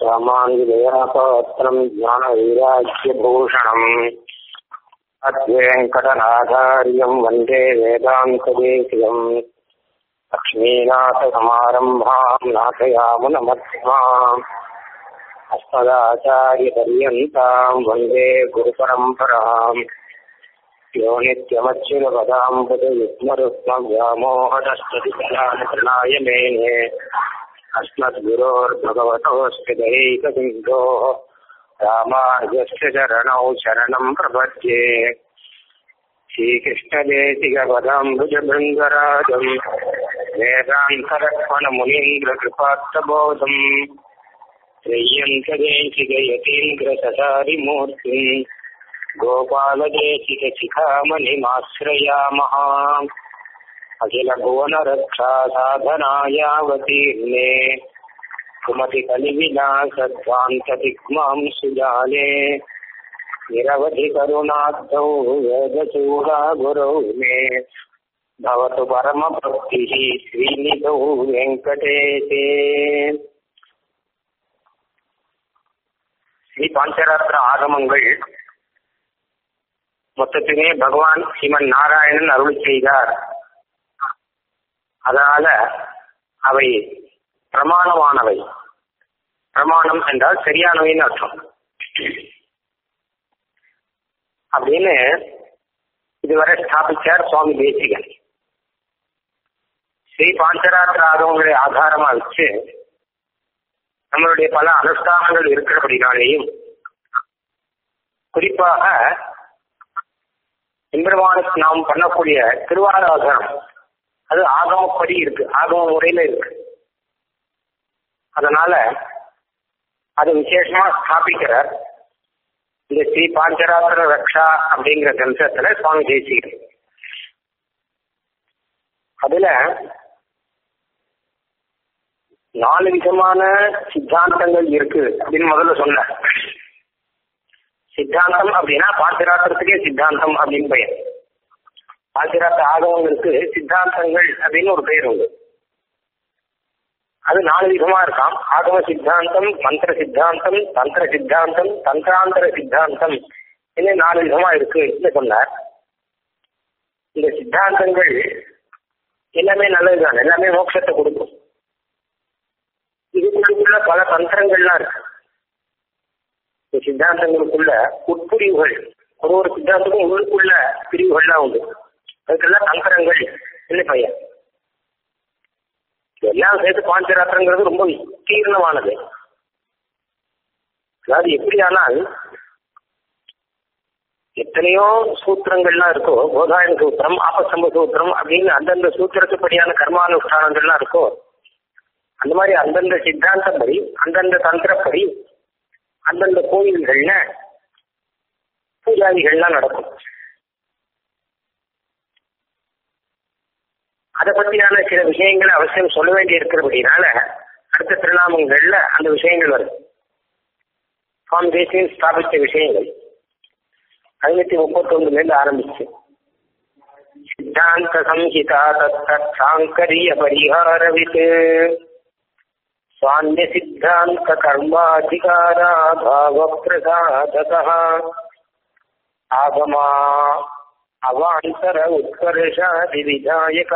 रामाङ्गिदयापात्रम् ज्ञानवैराग्यभूषणम् अद्वेङ्कटनाथार्यम् वन्दे वेदान्तदेशिकम् लक्ष्मीनाथसमारम्भाम् नाथयामुनमध्यमाम् अस्मदाचार्यपर्यन्ताम् वन्दे गुरुपरम्पराम् यो नित्यमच्युतपदाम्बुजयुग्मरुक्मव्यामोहदस्ततिकलानतृणाय मेने अस्मद्गुरोर्भगवतोऽस्य दैकसिन्धोः रामानुजस्य चरणौ शरणम् प्रपद्ये श्रीकृष्णदेशिकपदाम्बुजभृङ्गराजम् वेदान्तरक्मणमुनीन्द्रकृपात्तबोधम् श्रेयन्तदेशिकयतीन्द्रससारिमूर्तिम् गोपालदेशिकशिखामणिमाश्रयामः अखिलभुवनरक्षा साधनायावतीर्णे कुमतिकलिविलासध्वान्ततिग्मां सुजाले निरवधिकरुणाब्धौ वेदचूडा गुरौ मे भवतु परमभक्तिः श्रीनिधौ வெங்கடேசே ஸ்ரீ பாஞ்சராத்திர ஆகமங்கள் மொத்தத்துமே பகவான் ஸ்ரீமன் நாராயணன் அருள் செய்தார் அதனால அவை பிரமாணமானவை பிரமாணம் என்றால் சரியானவைன்னு அர்த்தம் அப்படின்னு இதுவரை ஸ்தாபிச்சார் சுவாமி தேசிகன் ஸ்ரீ பாஞ்சராத்திர ஆகவங்களை ஆதாரமா வச்சு நம்மளுடைய பல அனுஷ்டானங்கள் இருக்கிறபடினாலேயும் குறிப்பாக எம்பெருமானுக்கு நாம் பண்ணக்கூடிய திருவாராதனம் அது ஆகமப்படி இருக்கு ஆகம முறையில இருக்கு அதனால அது விசேஷமா ஸ்தாபிக்கிறார் இந்த ஸ்ரீ பாஞ்சராத்திர ரக்ஷா அப்படிங்கிற கிரந்தத்துல சுவாமி தேசிகர் அதுல நாலு விதமான சித்தாந்தங்கள் இருக்கு அப்படின்னு முதல்ல சொன்ன சித்தாந்தம் அப்படின்னா பாஞ்சராத்திரத்துக்கே சித்தாந்தம் அப்படின்னு பெயர் பாஞ்சராத்திர ஆகவங்களுக்கு சித்தாந்தங்கள் அப்படின்னு ஒரு பெயர் உண்டு அது நாலு விதமா இருக்காம் ஆகம சித்தாந்தம் மந்திர சித்தாந்தம் தந்திர சித்தாந்தம் தந்திராந்தர சித்தாந்தம் என்ன நாலு விதமா இருக்கு சொன்னார் இந்த சித்தாந்தங்கள் எல்லாமே நல்லதுதான் எல்லாமே மோட்சத்தை கொடுக்கும் இதுக்குள்ள பல தந்திரங்கள்லாம் இருக்கு இந்த சித்தாந்தங்களுக்குள்ள உட்பிரிவுகள் ஒரு ஒரு சித்தாந்தமும் உள்ளுக்குள்ள பிரிவுகள்லாம் உண்டு அதுக்கெல்லாம் தந்திரங்கள் என்ன பையன் எல்லாம் சேர்த்து பாஞ்சராத்திரங்கிறது ரொம்ப விஸ்தீர்ணமானது அதாவது எப்படியானால் எத்தனையோ சூத்திரங்கள்லாம் இருக்கோ போதாயன சூத்திரம் ஆபசம்ப சூத்திரம் அப்படின்னு அந்தந்த சூத்திரத்துப்படியான கர்மானுஷ்டானங்கள்லாம் இருக்கோ அந்த மாதிரி அந்தந்த சித்தாந்தப்படி அந்தந்த தந்திரப்படி அந்தந்த கோயில்கள்ல பூஜாதிகள்லாம் நடக்கும் அதை பத்தியான சில விஷயங்களை அவசியம் சொல்ல வேண்டி இருக்கிறபடினால அடுத்த திருநாமங்கள்ல அந்த விஷயங்கள் வருது சுவாமி தேசியம் ஸ்தாபித்த விஷயங்கள் ஐநூத்தி முப்பத்தி ஒண்ணுல இருந்து ஆரம்பிச்சு சித்தாந்த சம்ஹிதா தத் சாங்கரிய பரிகாரவித் स्वान्य सिद्धांत कर्माधिकारा भाव प्रसादत आगमा अवांतर उत्कर्षादि विधायक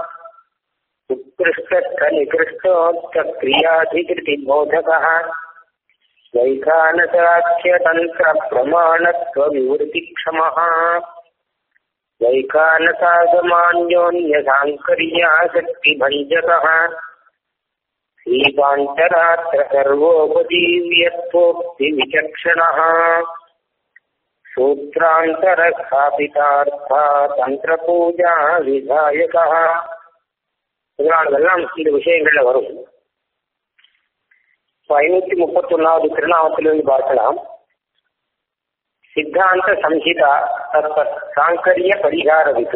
उत्कृष्ट निकृष्टोक्त क्रियाधिकृति बोधक वैखानसाख्य तंत्र प्रमाणत्व विवृति क्षम वैखानसागमान्योन्य सांकर्या शक्ति भंजक श्रीकान्तरात्र सर्वोपजीव्यत्वोक्ति विचक्षणः சூத்ராந்தரஸ்தாபிதார்த்தா தந்திர பூஜா விதாயகா இதெல்லாம் இந்த விஷயங்கள்ல வரும் ஐநூத்தி முப்பத்தி ஒன்னாவது திருநாமத்திலிருந்து பார்க்கலாம் சித்தாந்த சம்ஹிதா தத் சாங்கரிய பரிகார விது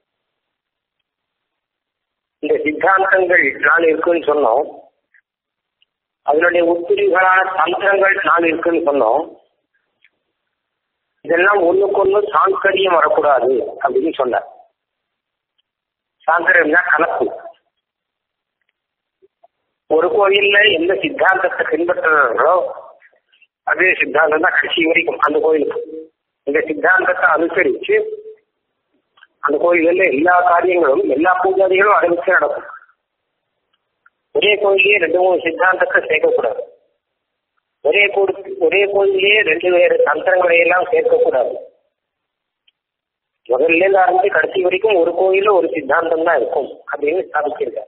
இந்த சித்தாந்தங்கள் நாலு இருக்குன்னு சொன்னோம் அதனுடைய உட்பிரிவுகளான தந்திரங்கள் நாலு இருக்குன்னு சொன்னோம் இதெல்லாம் ஒண்ணுக்கொன்னு சாங்கரியம் வரக்கூடாது அப்படின்னு சொன்னார் சாங்கரியம்னா கலப்பு ஒரு கோயில்ல எந்த சித்தாந்தத்தை பின்பற்றுறாங்களோ அதே சித்தாந்தம் தான் கடைசி வரைக்கும் அந்த கோயிலுக்கு இந்த சித்தாந்தத்தை அனுசரிச்சு அந்த கோயில்ல எல்லா காரியங்களும் எல்லா பூஜாதிகளும் அதை வச்சு நடக்கும் ஒரே கோயிலே ரெண்டு மூணு சித்தாந்தத்தை சேர்க்கக்கூடாது ஒரே கோடி ஒரே கோயிலே ரெண்டு வேறு தந்திரங்களை எல்லாம் சேர்க்கக்கூடாது முதல்ல இருந்து ஆரம்பிச்சு கடைசி வரைக்கும் ஒரு கோயில ஒரு சித்தாந்தம் தான் இருக்கும் அப்படின்னு ஸ்தாபிச்சிருக்காரு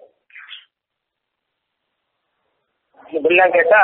இப்படிலாம் கேட்டா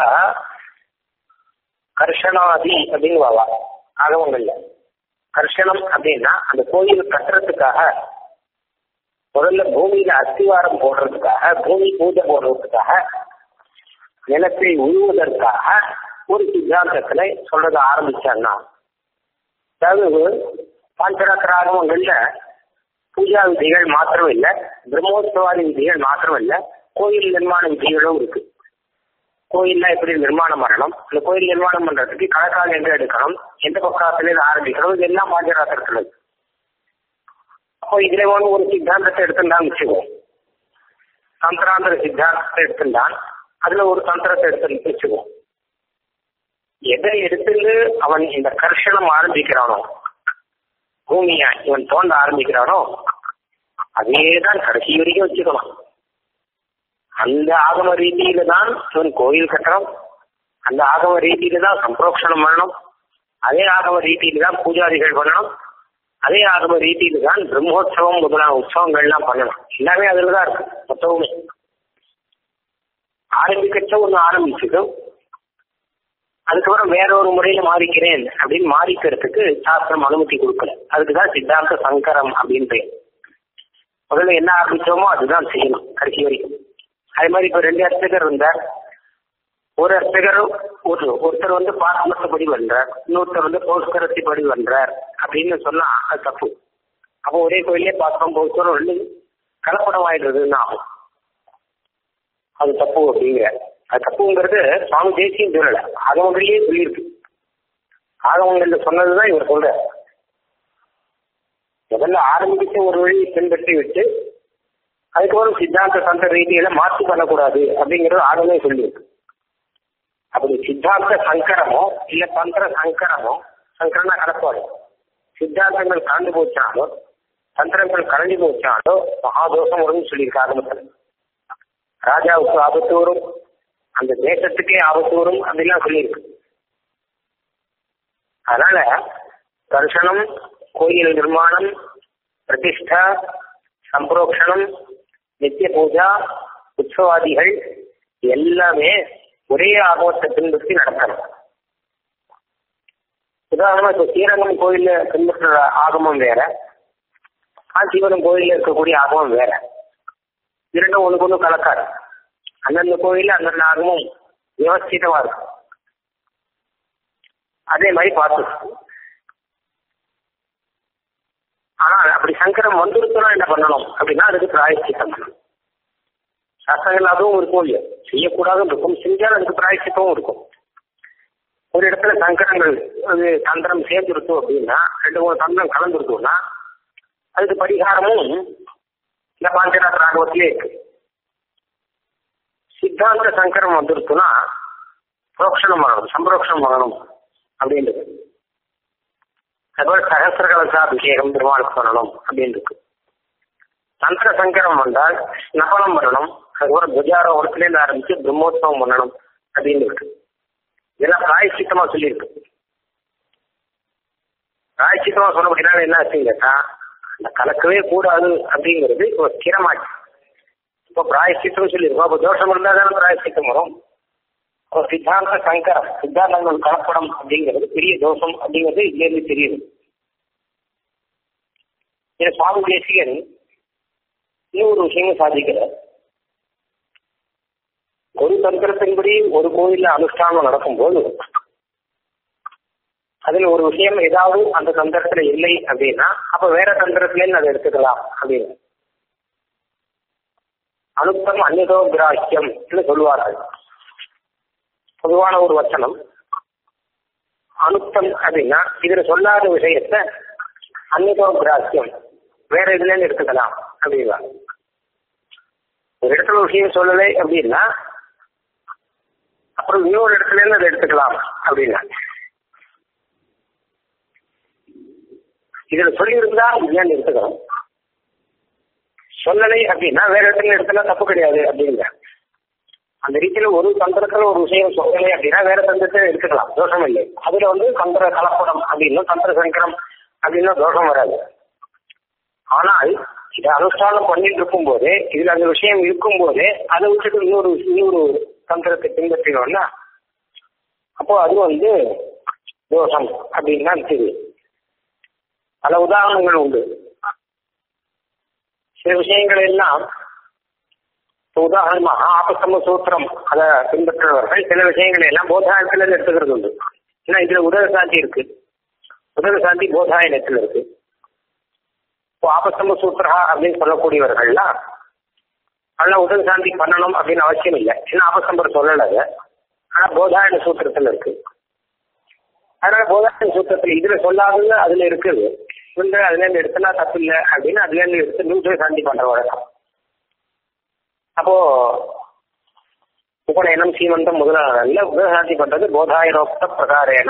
கர்ஷனாதி அப்படின்னு வாவா ஆகவங்கள்ல கர்ஷனம் அப்படின்னா அந்த கோயில் கட்டுறதுக்காக முதல்ல பூமியில அஸ்திவாரம் போடுறதுக்காக பூமி பூஜை போடுறதுக்காக நிலத்தை உழுவதற்காக ஒரு சித்தாந்தத்துல சொல்றத ஆரம்பிச்சான்னா அதாவது பாஞ்சராத்திர ஆகமங்கள்ல பூஜா விதிகள் மாத்திரம் இல்ல பிரம்மோத்சவாதி விதிகள் மாத்திரம் இல்ல கோயில் நிர்மாண விதிகளும் இருக்கு கோயில்லாம் எப்படி நிர்மாணம் பண்ணணும் இந்த கோயில் நிர்மாணம் பண்றதுக்கு கணக்கால் எங்க எடுக்கணும் எந்த பக்கத்துல இருந்து ஆரம்பிக்கணும் இது எல்லாம் பாஞ்சராத்திரத்துல இருக்கு அப்போ இதுல ஒன்று ஒரு சித்தாந்தத்தை எடுத்துட்டான்னு வச்சுக்குவோம் தந்திராந்திர சித்தாந்தத்தை எடுத்துட்டான் அதுல ஒரு தந்திரத்தை எடுத்து வச்சுக்குவோம் எதை எடுத்துட்டு அவன் இந்த கர்ஷனம் ஆரம்பிக்கிறானோ பூமியா இவன் தோண்ட ஆரம்பிக்கிறானோ அதேதான் கடைசி வரைக்கும் வச்சுக்கணும் அந்த ஆகம ரீதியில தான் இவன் கோயில் கட்டணும் அந்த ஆகம ரீதியில தான் சம்பரோக்ஷணம் பண்ணணும் அதே ஆகம ரீதியில தான் பூஜாதிகள் பண்ணணும் அதே ஆகம ரீதியில தான் பிரம்மோற்சவம் முதலான உற்சவங்கள்லாம் பண்ணணும் எல்லாமே அதுல தான் இருக்கு மொத்தமுமே ஆரம்பிக்கச்ச ஒன்று ஆரம்பிச்சதும் அதுக்கப்புறம் வேற ஒரு முறையில மாறிக்கிறேன் அப்படின்னு மாறிக்கிறதுக்கு சாஸ்திரம் அனுமதி கொடுக்கல அதுக்குதான் சித்தாந்த சங்கரம் அப்படின்னு பெயர் முதல்ல என்ன ஆரம்பிச்சோமோ அதுதான் செய்யணும் கடைசி வரைக்கும் அதே மாதிரி இப்ப ரெண்டு அர்ச்சகர் இருந்தார் ஒரு அர்ச்சகர் ஒரு ஒருத்தர் வந்து பாசமத்தப்படி பண்றார் இன்னொருத்தர் வந்து பௌஸ்கரத்தி படி பண்றார் அப்படின்னு சொன்னா அது தப்பு அப்போ ஒரே கோயிலே பாசம் பௌஸ்கரம் ரெண்டு கலப்படம் ஆயிடுறதுன்னு ஆகும் அது தப்பு அப்படிங்கிற அது தப்புங்கிறது சுவாமி தேசியம் சொல்லல ஆகவங்களிலேயே சொல்லியிருக்கு ஆகவங்கள்ல சொன்னதுதான் இவர் சொல்ற முதல்ல ஆரம்பிச்ச ஒரு வழி பின்பற்றி விட்டு அதுக்கப்புறம் சித்தாந்த சந்த ரீதியில மாற்றி பண்ணக்கூடாது அப்படிங்கிறது ஆகவே சொல்லியிருக்கு அப்படி சித்தாந்த சங்கரமோ இல்ல தந்திர சங்கரமோ சங்கரனா கலப்பாடு சித்தாந்தங்கள் கலந்து போச்சாலோ தந்திரங்கள் கலந்து போச்சாலோ மகாதோஷம் வரும்னு சொல்லியிருக்கு ஆகமத்தில் ராஜாவுக்கு ஆபத்து வரும் அந்த தேசத்துக்கே ஆபத்து வரும் அப்படிலாம் சொல்லியிருக்கு அதனால தர்சனம் கோயில் நிர்மாணம் பிரதிஷ்டா சம்பரோக்ஷணம் நித்திய பூஜா உற்சவாதிகள் எல்லாமே ஒரே ஆகமத்தை பின்பற்றி நடக்கணும் உதாரணமா இப்ப ஸ்ரீரங்கம் கோயில்ல பின்பற்றுற ஆகமம் வேற காஞ்சிபுரம் கோயில்ல இருக்கக்கூடிய ஆகமம் வேற இரண்டும் ஒண்ணுக்கு ஒண்ணு கலக்காது அந்தந்த கோயில்ல அந்தந்த ஆகமும் வியவஸ்திதமா இருக்கும் அதே மாதிரி பார்த்து ஆனா அப்படி சங்கரம் வந்துருச்சுன்னா என்ன பண்ணணும் அப்படின்னா அதுக்கு பிராயச்சித்தம் பண்ணணும் சாஸ்திரங்கள் அதுவும் இருக்கும் இல்லையா செய்யக்கூடாதுன்னு இருக்கும் செஞ்சால் அதுக்கு பிராயச்சித்தமும் இருக்கும் ஒரு இடத்துல சங்கரங்கள் அது தந்திரம் சேர்ந்துருக்கும் அப்படின்னா ரெண்டு மூணு தந்திரம் கலந்துருக்கும்னா அதுக்கு பரிகாரமும் இந்த பாஞ்சநாத் ராகவத்திலே இருக்கு சித்தாந்த சங்கரம் வந்துருச்சுன்னா புரோக்ஷணம் பண்ணணும் சம்பரோக்ஷணம் பண்ணணும் அப்படின்றது அதுபோல சகசிர கலசாபிஷேகம் பெருமாளுக்கு பண்ணணும் அப்படின்னு இருக்கு தந்திர சங்கரம் வந்தால் நபனம் பண்ணணும் அதுக்கப்புறம் துஜாரோகத்திலேருந்து ஆரம்பிச்சு பிரம்மோத்சவம் பண்ணணும் அப்படின்னு இருக்கு இதெல்லாம் பிராயச்சித்தமா சொல்லியிருக்கு பிராயச்சித்தமா சொல்லப்படினால என்ன ஆச்சுன்னு கேட்டா அந்த கலக்கவே கூடாது அப்படிங்கிறது இப்போ ஸ்திரமாச்சு இப்போ பிராயச்சித்தம் சொல்லியிருக்கோம் அப்போ தோஷம் இருந்தால் தானே பிராயச்சித்தம் வரும் அப்போ சித்தாந்த சங்கரம் சித்தாந்தங்கள் கலப்படம் அப்படிங்கிறது பெரிய தோஷம் அப்படிங்கிறது இதுல இருந்து தெரியுது இது சுவாமி தேசிகன் இன்னொரு விஷயங்கள் சாதிக்கிறார் ஒரு தந்திரத்தின்படி ஒரு கோயில்ல அனுஷ்டானம் நடக்கும்போது அதுல ஒரு விஷயம் ஏதாவது அந்த தந்திரத்துல இல்லை அப்படின்னா அப்ப வேற தந்திரத்துல அதை எடுத்துக்கலாம் அப்படின்னு அனுத்தம் அந்நதோ கிராஹ்யம் சொல்லுவார்கள் பொதுவான ஒரு வச்சனம் அனுத்தம் அப்படின்னா இதுல சொல்லாத விஷயத்த அந்நதோ கிராஹ்யம் வேற இதுல எடுத்துக்கலாம் அப்படின்னா ஒரு இடத்துல விஷயம் சொல்லலை அப்படின்னா அப்புறம் இன்னொரு இடத்துல இருந்து அதை எடுத்துக்கலாம் அப்படின்னா இதுல சொல்லியிருந்தா இல்லையான்னு எடுத்துக்கணும் சொல்லலை அப்படின்னா வேற இடத்துல எடுத்தா தப்பு கிடையாது அப்படிங்கிற அந்த ரீதியில ஒரு தந்திரத்துல ஒரு விஷயம் சொல்லலை அப்படின்னா வேற தந்திரத்தை எடுத்துக்கலாம் தோஷம் இல்லை அதுல வந்து தந்திர கலப்படம் அப்படின்னும் தந்திர சங்கரம் அப்படின்னும் தோஷம் வராது ஆனால் இதை அனுஷ்டானம் பண்ணிட்டு இருக்கும் போது இதுல அந்த விஷயம் இருக்கும் போதே அதை விட்டுட்டு இன்னொரு இன்னொரு தந்திரத்தை பின்பற்றினோம்னா அப்போ அது வந்து தோஷம் அப்படின்னு தான் தெரியும் பல உதாரணங்கள் உண்டு சில விஷயங்கள் எல்லாம் உதாரணமாக ஆபசம சூத்திரம் அதை பின்பற்றுறவர்கள் சில விஷயங்களை எல்லாம் போதாயத்துல எடுத்துக்கிறது உண்டு ஏன்னா இதுல உதக சாந்தி இருக்கு உதக சாந்தி போதாயனத்துல இருக்கு இப்போ ஆபசம சூத்திரா அப்படின்னு சொல்லக்கூடியவர்கள்லாம் அதெல்லாம் உதக சாந்தி பண்ணணும் அப்படின்னு அவசியம் இல்லை ஏன்னா ஆபசம்பர் சொல்லல அதை ஆனா போதாயன சூத்திரத்துல இருக்கு அதனால போதாயன சூத்திரத்துல இதுல சொல்லாதது அதுல இருக்குது இவங்க அதுல இருந்து எடுத்தனா தப்பு இல்லை அப்படின்னு அதுல இருந்து எடுத்து நூற்று சாந்தி பண்ற வழக்கம் அப்போ உபநயனம் சீமந்தம் முதலானதுல உபசாந்தி பண்றது போதாயனோக்த பிரகாரேன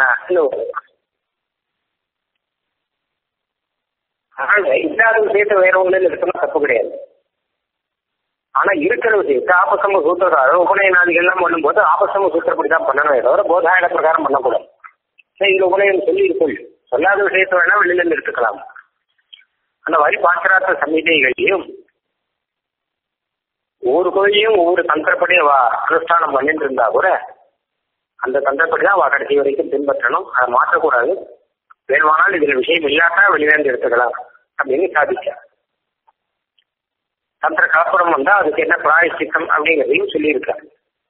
அதனால இல்லாத விஷயத்தை வேற ஒண்ணுல எடுத்தனா தப்பு கிடையாது ஆனா இருக்கிற விஷயத்தை ஆபசம சூத்திரக்காரர் உபநயனாதிகள் எல்லாம் பண்ணும்போது ஆபசம சூத்திரப்படி தான் பண்ணணும் தவிர போதாயன பிரகாரம் பண்ணக்கூடாது சரி இதுல உபநயனம் சொல்லி இருக்கும் சொல்லாத விஷயத்தை வேணா வெளியில இருந்து எடுத்துக்கலாம் அந்த மாதிரி பாத்திராத்த சம்ஹிதைகளையும் ஒவ்வொரு கோயிலையும் ஒவ்வொரு தந்திரப்படி அவ அனுஷ்டானம் பண்ணிட்டு இருந்தா கூட அந்த தந்திரப்படி தான் அவ கடைசி வரைக்கும் பின்பற்றணும் அதை மாற்றக்கூடாது வேணுமானால் இதுல விஷயம் இல்லாட்டா வெளியிலேருந்து எடுத்துக்கலாம் அப்படின்னு சாதிச்சார் தந்திர கலப்புறம் வந்தா அதுக்கு என்ன பிராயச்சித்தம் அப்படிங்கிறதையும் சொல்லியிருக்காரு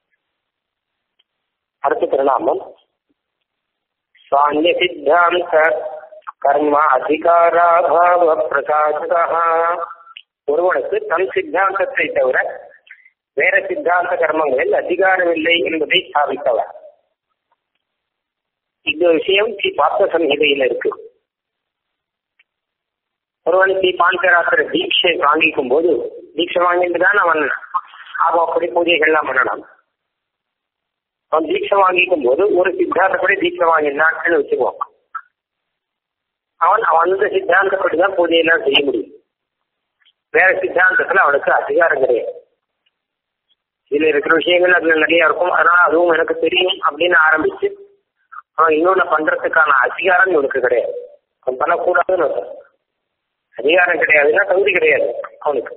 அடுத்த திருநாமம் சுவாமிய சித்தாந்த கர்ம அதிகாராபாவ பிரகாசகா ஒருவனுக்கு தன் சித்தாந்தத்தை தவிர வேற சித்தாந்த கர்மங்களில் அதிகாரம் இல்லை என்பதை ஸ்தாபித்தவர் இந்த விஷயம் ஸ்ரீ பார்த்த சம்ஹிதையில இருக்கு ஒருவன் ஸ்ரீ பாஞ்சராத்திர தீட்சை வாங்கிக்கும் போது தீட்சை வாங்கிட்டு தான் அவன் ஆகும் அப்படி பூஜைகள்லாம் பண்ணலாம் அவன் தீட்சை வாங்கிக்கும் போது ஒரு சித்தாந்தப்படி தீட்சை வாங்கினான்னு வச்சுக்குவான் அவன் அந்த சித்தாந்தப்படி தான் பூஜையெல்லாம் செய்ய முடியும் வேற சித்தாந்தத்துல அவனுக்கு அதிகாரம் கிடையாது இதுல இருக்கிற விஷயங்கள் அதுல நிறைய இருக்கும் அதனால அதுவும் எனக்கு தெரியும் அப்படின்னு ஆரம்பிச்சு அவன் இன்னொன்னு பண்றதுக்கான அதிகாரம் இவனுக்கு கிடையாது அவன் பண்ணக்கூடாதுன்னு அர்த்தம். அதிகாரம் கிடையாதுன்னா தகுதி கிடையாது அவனுக்கு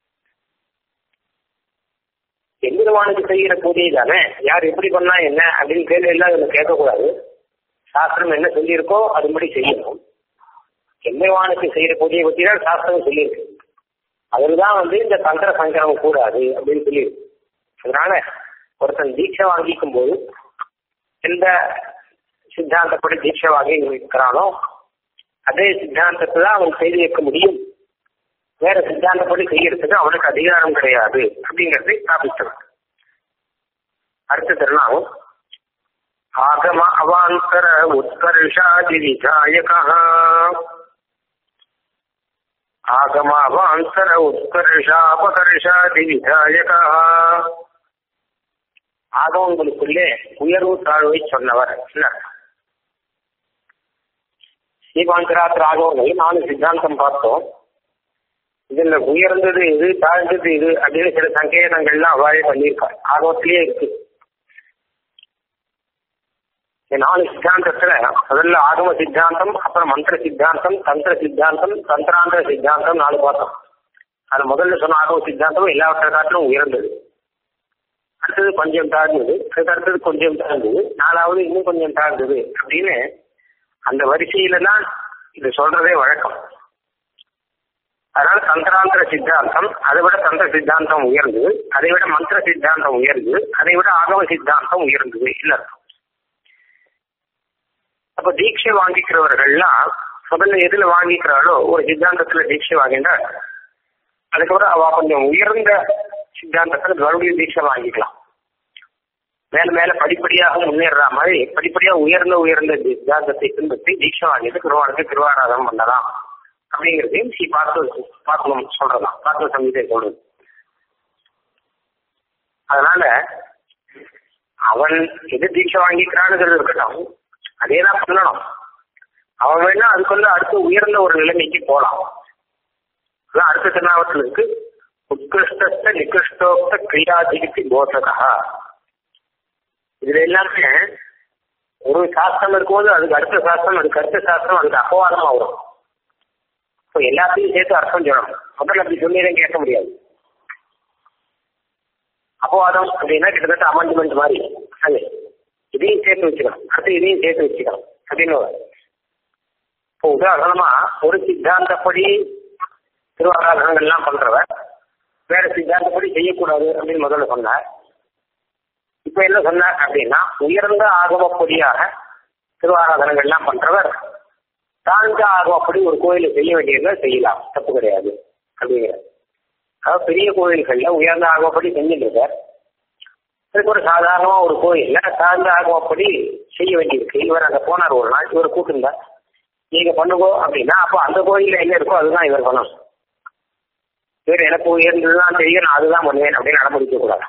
எம்பெருமானுக்கு செய்கிற பூஜை தானே யார் எப்படி பண்ணா என்ன அப்படின்னு கேள்வி எல்லாம் இவனை கேட்கக்கூடாது சாஸ்திரம் என்ன சொல்லியிருக்கோ அதுபடி செய்யணும் எம்பெருமானுக்கு செய்கிற பூஜையை பற்றி தான் சாஸ்திரம் சொல்லியிருக்கு அதில் தான் வந்து இந்த தந்திர சங்கரம் கூடாது அப்படின்னு சொல்லியிருக்கு அதனால ஒருத்தன் தீட்சை வாங்கிக்கும் போது எந்த சித்தாந்தப்படி தீட்சை வாங்கி இருக்கிறானோ அதே சித்தாந்தத்தை தான் அவன் செய்து வைக்க முடியும் வேற சித்தாந்தப்படி செய்யறதுக்கு அவனுக்கு அதிகாரம் கிடையாது அப்படிங்கறதை ஸ்தாபித்தவன் அடுத்த திருநாமம் ஆகம அவாந்தர உத்கர்ஷாதி விதாயகா ஆகம அவாந்தர உத்கர்ஷாபகர்ஷாதி விதாயகா ஆகவங்களுக்குள்ளே உயர்வு தாழ்வை சொன்னவர் ஸ்ரீபாந்தராத்திர ஆகவங்கள் நாலு சித்தாந்தம் பார்த்தோம் இதுல உயர்ந்தது இது தாழ்ந்தது இது அப்படின்னு சில சங்கேதங்கள்லாம் அவ்வாறே பண்ணியிருக்கார் ஆகவத்திலேயே இருக்கு இந்த நாலு சித்தாந்தத்துல முதல்ல ஆகம சித்தாந்தம் அப்புறம் மந்திர சித்தாந்தம் தந்திர சித்தாந்தம் தந்திராந்திர சித்தாந்தம் நாலு பார்த்தோம் அது முதல்ல சொன்ன ஆகம சித்தாந்தம் எல்லாவற்றை காட்டிலும் உயர்ந்தது அடுத்தது கொஞ்சம் தாழ்ந்தது அதுக்கு அடுத்தது கொஞ்சம் தாழ்ந்தது நாலாவது இன்னும் கொஞ்சம் தாழ்ந்தது அப்படின்னு அந்த வரிசையில தான் இது சொல்றதே வழக்கம் அதனால தந்திராந்திர சித்தாந்தம் அதை விட தந்திர சித்தாந்தம் உயர்ந்தது அதை விட மந்திர சித்தாந்தம் உயர்ந்தது அதை விட ஆகம சித்தாந்தம் உயர்ந்தது இல்லை அப்ப தீட்சை வாங்கிக்கிறவர்கள்லாம் முதல்ல எதுல வாங்கிக்கிறாளோ ஒரு சித்தாந்தத்துல தீட்சை வாங்கினா அதுக்கப்புறம் அவ கொஞ்சம் உயர்ந்த சித்தாந்தத்துல மறுபடியும் தீட்சை வாங்கிக்கலாம் மேல மேல படிப்படியாக முன்னேற மாதிரி படிப்படியா உயர்ந்த உயர்ந்த சித்தாந்தத்தை பின்பற்றி தீட்சை வாங்கிட்டு திருவாரூருக்கு திருவாராதனம் பண்ணலாம் அப்படிங்கிறதையும் ஸ்ரீ பார்த்து பார்க்கணும் சொல்றலாம் பார்த்து சங்கீதை சொல்றது அதனால அவன் எது தீட்சை வாங்கிக்கிறானுங்கிறது இருக்கட்டும் அதே தான் பண்ணணும் அவன் வேணா அதுக்குள்ள அடுத்து உயர்ந்த ஒரு நிலைமைக்கு போலாம் அதான் அடுத்த திருநாவத்தில் இருக்கு உத்கிருஷ்ட நிகிருஷ்டோக்த கிரியாதிகத்தி போதகா இதுல எல்லாமே ஒரு சாஸ்திரம் இருக்கும்போது அதுக்கு அடுத்த சாஸ்திரம் அதுக்கு அடுத்த சாஸ்திரம் அதுக்கு அப்பவாதமா வரும் இப்போ எல்லாத்தையும் சேர்த்து அர்த்தம் சொல்லணும் முதல்ல அப்படி சொல்லி கேட்க முடியாது அப்பவாதம் அப்படின்னா கிட்டத்தட்ட அமெண்ட்மெண்ட் மாதிரி அது இதையும் சேர்த்து வச்சுக்கணும் அடுத்து இதையும் சேர்த்து வச்சுக்கணும் அப்படின்னு வரும். இப்போ உதாரணமா ஒரு சித்தாந்தப்படி திருவாராதனங்கள்லாம் பண்றவர் வேற சித்தாந்தப்படி செய்யக்கூடாது அப்படின்னு முதல்ல சொன்னார் இப்ப என்ன சொன்னார் அப்படின்னா உயர்ந்த ஆகமப்படியாக திருவாராதனங்கள்லாம் பண்றவர் தாழ்ந்த ஆகமப்படி ஒரு கோயிலை செய்ய வேண்டியதை செய்யலாம் தப்பு கிடையாது அப்படிங்கிறார் அதாவது பெரிய கோயில்கள்ல உயர்ந்த ஆகமப்படி செஞ்சுட்டு இருக்கார் அதுக்கு ஒரு சாதாரணமா ஒரு கோயில்ல தாழ்ந்த ஆகமப்படி செய்ய வேண்டியிருக்கு இவர் அங்க போனார் ஒரு நாள் இவர் கூட்டிருந்தார் நீங்க பண்ணுங்கோ அப்படின்னா அப்போ அந்த கோயில்ல என்ன இருக்கோ அதுதான் இவர் பண்ணணும் இவர் எனக்கு உயர்ந்ததுதான் தெரியும் நான் அதுதான் பண்ணுவேன் அப்படின்னு நடமுடிக்க கூடாது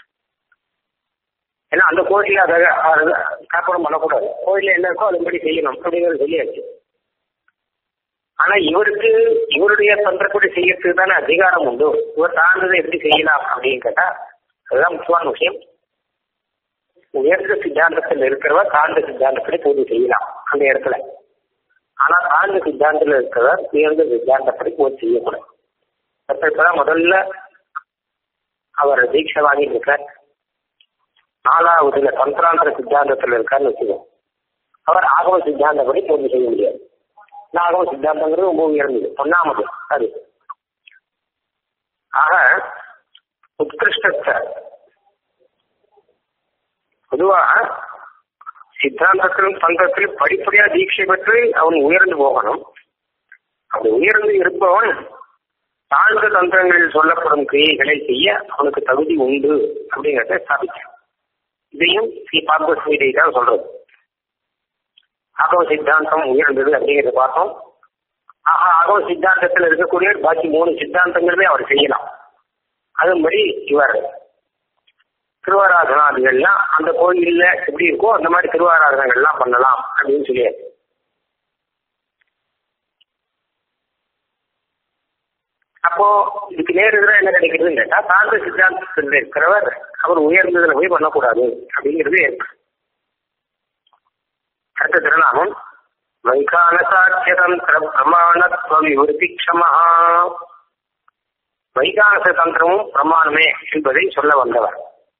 ஏன்னா அந்த கோயில்ல அதை அதை காப்படம் பண்ணக்கூடாது கோயில்ல என்ன இருக்கோ அதுபடி செய்யணும் அப்படிங்கிறது சொல்லியாச்சு ஆனா இவருக்கு இவருடைய தந்திரப்படி செய்யறதுக்கு தானே அதிகாரம் உண்டு இவர் தாழ்ந்ததை எப்படி செய்யலாம் அப்படின்னு கேட்டா அதுதான் முக்கியமான விஷயம் உயர்ந்த சித்தாந்தத்தில் இருக்கிறவர் தாழ்ந்த சித்தாந்தப்படி பூஜை செய்யலாம் அந்த இடத்துல ஆனா தாழ்ந்த சித்தாந்தத்தில் இருக்கிறவர் உயர்ந்த சித்தாந்தப்படி பூஜை செய்யக்கூடாது இப்பதான் முதல்ல அவர் தீட்சை வாங்கிட்டு இருக்கார் நாலாவதுல தந்திராந்திர சித்தாந்தத்தில் இருக்காருன்னு வச்சுக்கோ அவர் ஆகம சித்தாந்தப்படி பூஜை செய்ய முடியாது ஆகம சித்தாந்தங்கிறது ரொம்ப உயர்ந்தது ஒன்னாமது அது ஆக உத்கிருஷ்டத்தை பொதுவா சித்தாந்தத்திலும் தந்திரத்திலும் படிப்படியா தீட்சை பெற்று அவன் உயர்ந்து போகணும் அப்படி உயர்ந்து இருப்பவன் தாழ்ந்த தந்திரங்களில் சொல்லப்படும் கிரியைகளை செய்ய அவனுக்கு தகுதி உண்டு அப்படிங்கிறத ஸ்தாபிச்சான் இதையும் ஸ்ரீ பார்வஸ்வீதை தான் சொல்றது ஆகவ சித்தாந்தம் உயர்ந்தது அப்படிங்கிறத பார்த்தோம் ஆஹா ஆகவ சித்தாந்தத்தில் இருக்கக்கூடிய பாக்கி மூணு சித்தாந்தங்களுமே அவர் செய்யலாம் அதன்படி இவர் திருவாராதனாதிகள்லாம் அந்த கோயில்ல எப்படி இருக்கோ அந்த மாதிரி திருவாராதனங்கள்லாம் பண்ணலாம் அப்படின்னு சொல்லியாரு அப்போ இதுக்கு நேர் எதிராக என்ன கிடைக்கிறதுன்னு கேட்டா தாழ்ந்த சித்தாந்தத்தில் இருக்கிறவர் அவர் உயர்ந்ததுல போய் பண்ணக்கூடாது அப்படிங்கிறது அடுத்த திருநாமம் வைகானசாட்சியதந்திர பிரமாணத்துவ விவருத்திக்ஷமா வைகானச தந்திரமும் பிரமாணமே என்பதை சொல்ல வந்தவர்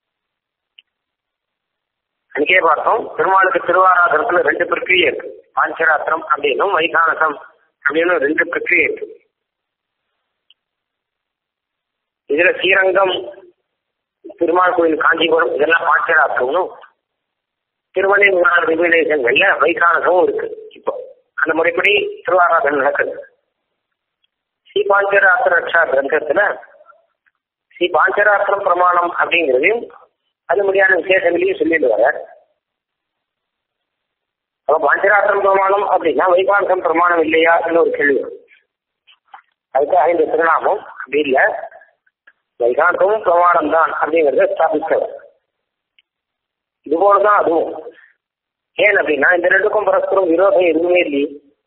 அன்றைக்கே பார்த்தோம் பெருமாளுக்கு திருவாராதனத்துல ரெண்டு பிரக்கிரியை இருக்கு பாஞ்சராத்திரம் அப்படின்னும் வைகானசம் அப்படின்னு ரெண்டு பிரக்கிரியை இருக்கு இதுல ஸ்ரீரங்கம் திருமால் கோயில் காஞ்சிபுரம் இதெல்லாம் பாஞ்சராத்திரம்னும் திருமணி மூணாறு விவிலேசங்கள்ல வைகானசமும் இருக்கு இப்போ அந்த முறைப்படி திருவாராதனை நடக்குது ஸ்ரீ பாஞ்சராத்திரக்ஷா கிரந்தத்துல ஸ்ரீ பாஞ்சராத்திரம் பிரமாணம் அப்படிங்கிறதையும் அது முடியாத விசேஷங்களையும் சொல்லிட்டு வர அப்ப பாஞ்சராத்திரம் பிரமாணம் அப்படின்னா வைகானசம் பிரமாணம் இல்லையா ஒரு கேள்வி வரும். அதுக்காக இந்த திருநாமம் அப்படி இல்லை வைகானசமும் பிரமாணம் தான் அப்படிங்கிறத ஸ்தாபித்தவர் இதுபோலதான் அதுவும் ஏன் அப்படின்னா இந்த ரெண்டுக்கும் பரஸ்பரம் விரோதம் எதுவுமே இல்லையே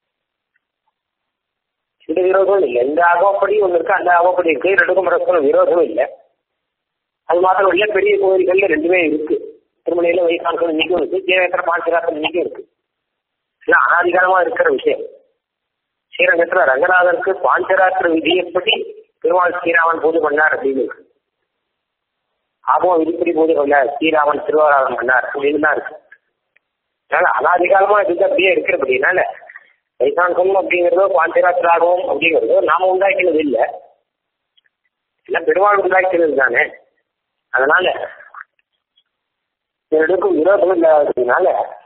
இந்த விரோதம் இல்லை இந்த ஆகப்படி ஒன்று இருக்கு அந்த ஆகப்படி இருக்கு ரெண்டுக்கும் பரஸ்பரம் விரோதம் இல்லை அது மாத்திரம் இல்ல பெரிய கோயில்கள்ல ரெண்டுமே இருக்கு திருமலையில வைகானசம் இன்னைக்கும் இருக்கு ஜெயவேந்திர பாஞ்சராத்திரம் இன்னைக்கும் இருக்கு இல்ல அனாதிகாரமா இருக்கிற விஷயம் ஸ்ரீரங்கத்துல ரங்கநாதருக்கு பாஞ்சராத்திர விதியப்படி திருமால் ஸ்ரீராமன் பூஜை பண்ணார் அப்படின்னு இருக்கு ஆகவும் விதிப்படி பூஜை பண்ணார் ஸ்ரீராமன் திருவாராதனம் பண்ணார் அப்படின்னு தான் இருக்கு அதனால அனாதிகாலமா இது அப்படியே இருக்கிறபடினால வைகாந்தம் அப்படிங்கிறதோ பாஞ்சராத்திராகவும் அப்படிங்கிறதோ நாம உண்டாக்கினது இல்லை எல்லாம் பெருமாள் உண்டாக்கினது தானே அதனால ரெண்டுக்கும் விரோதம் இல்லாததுனால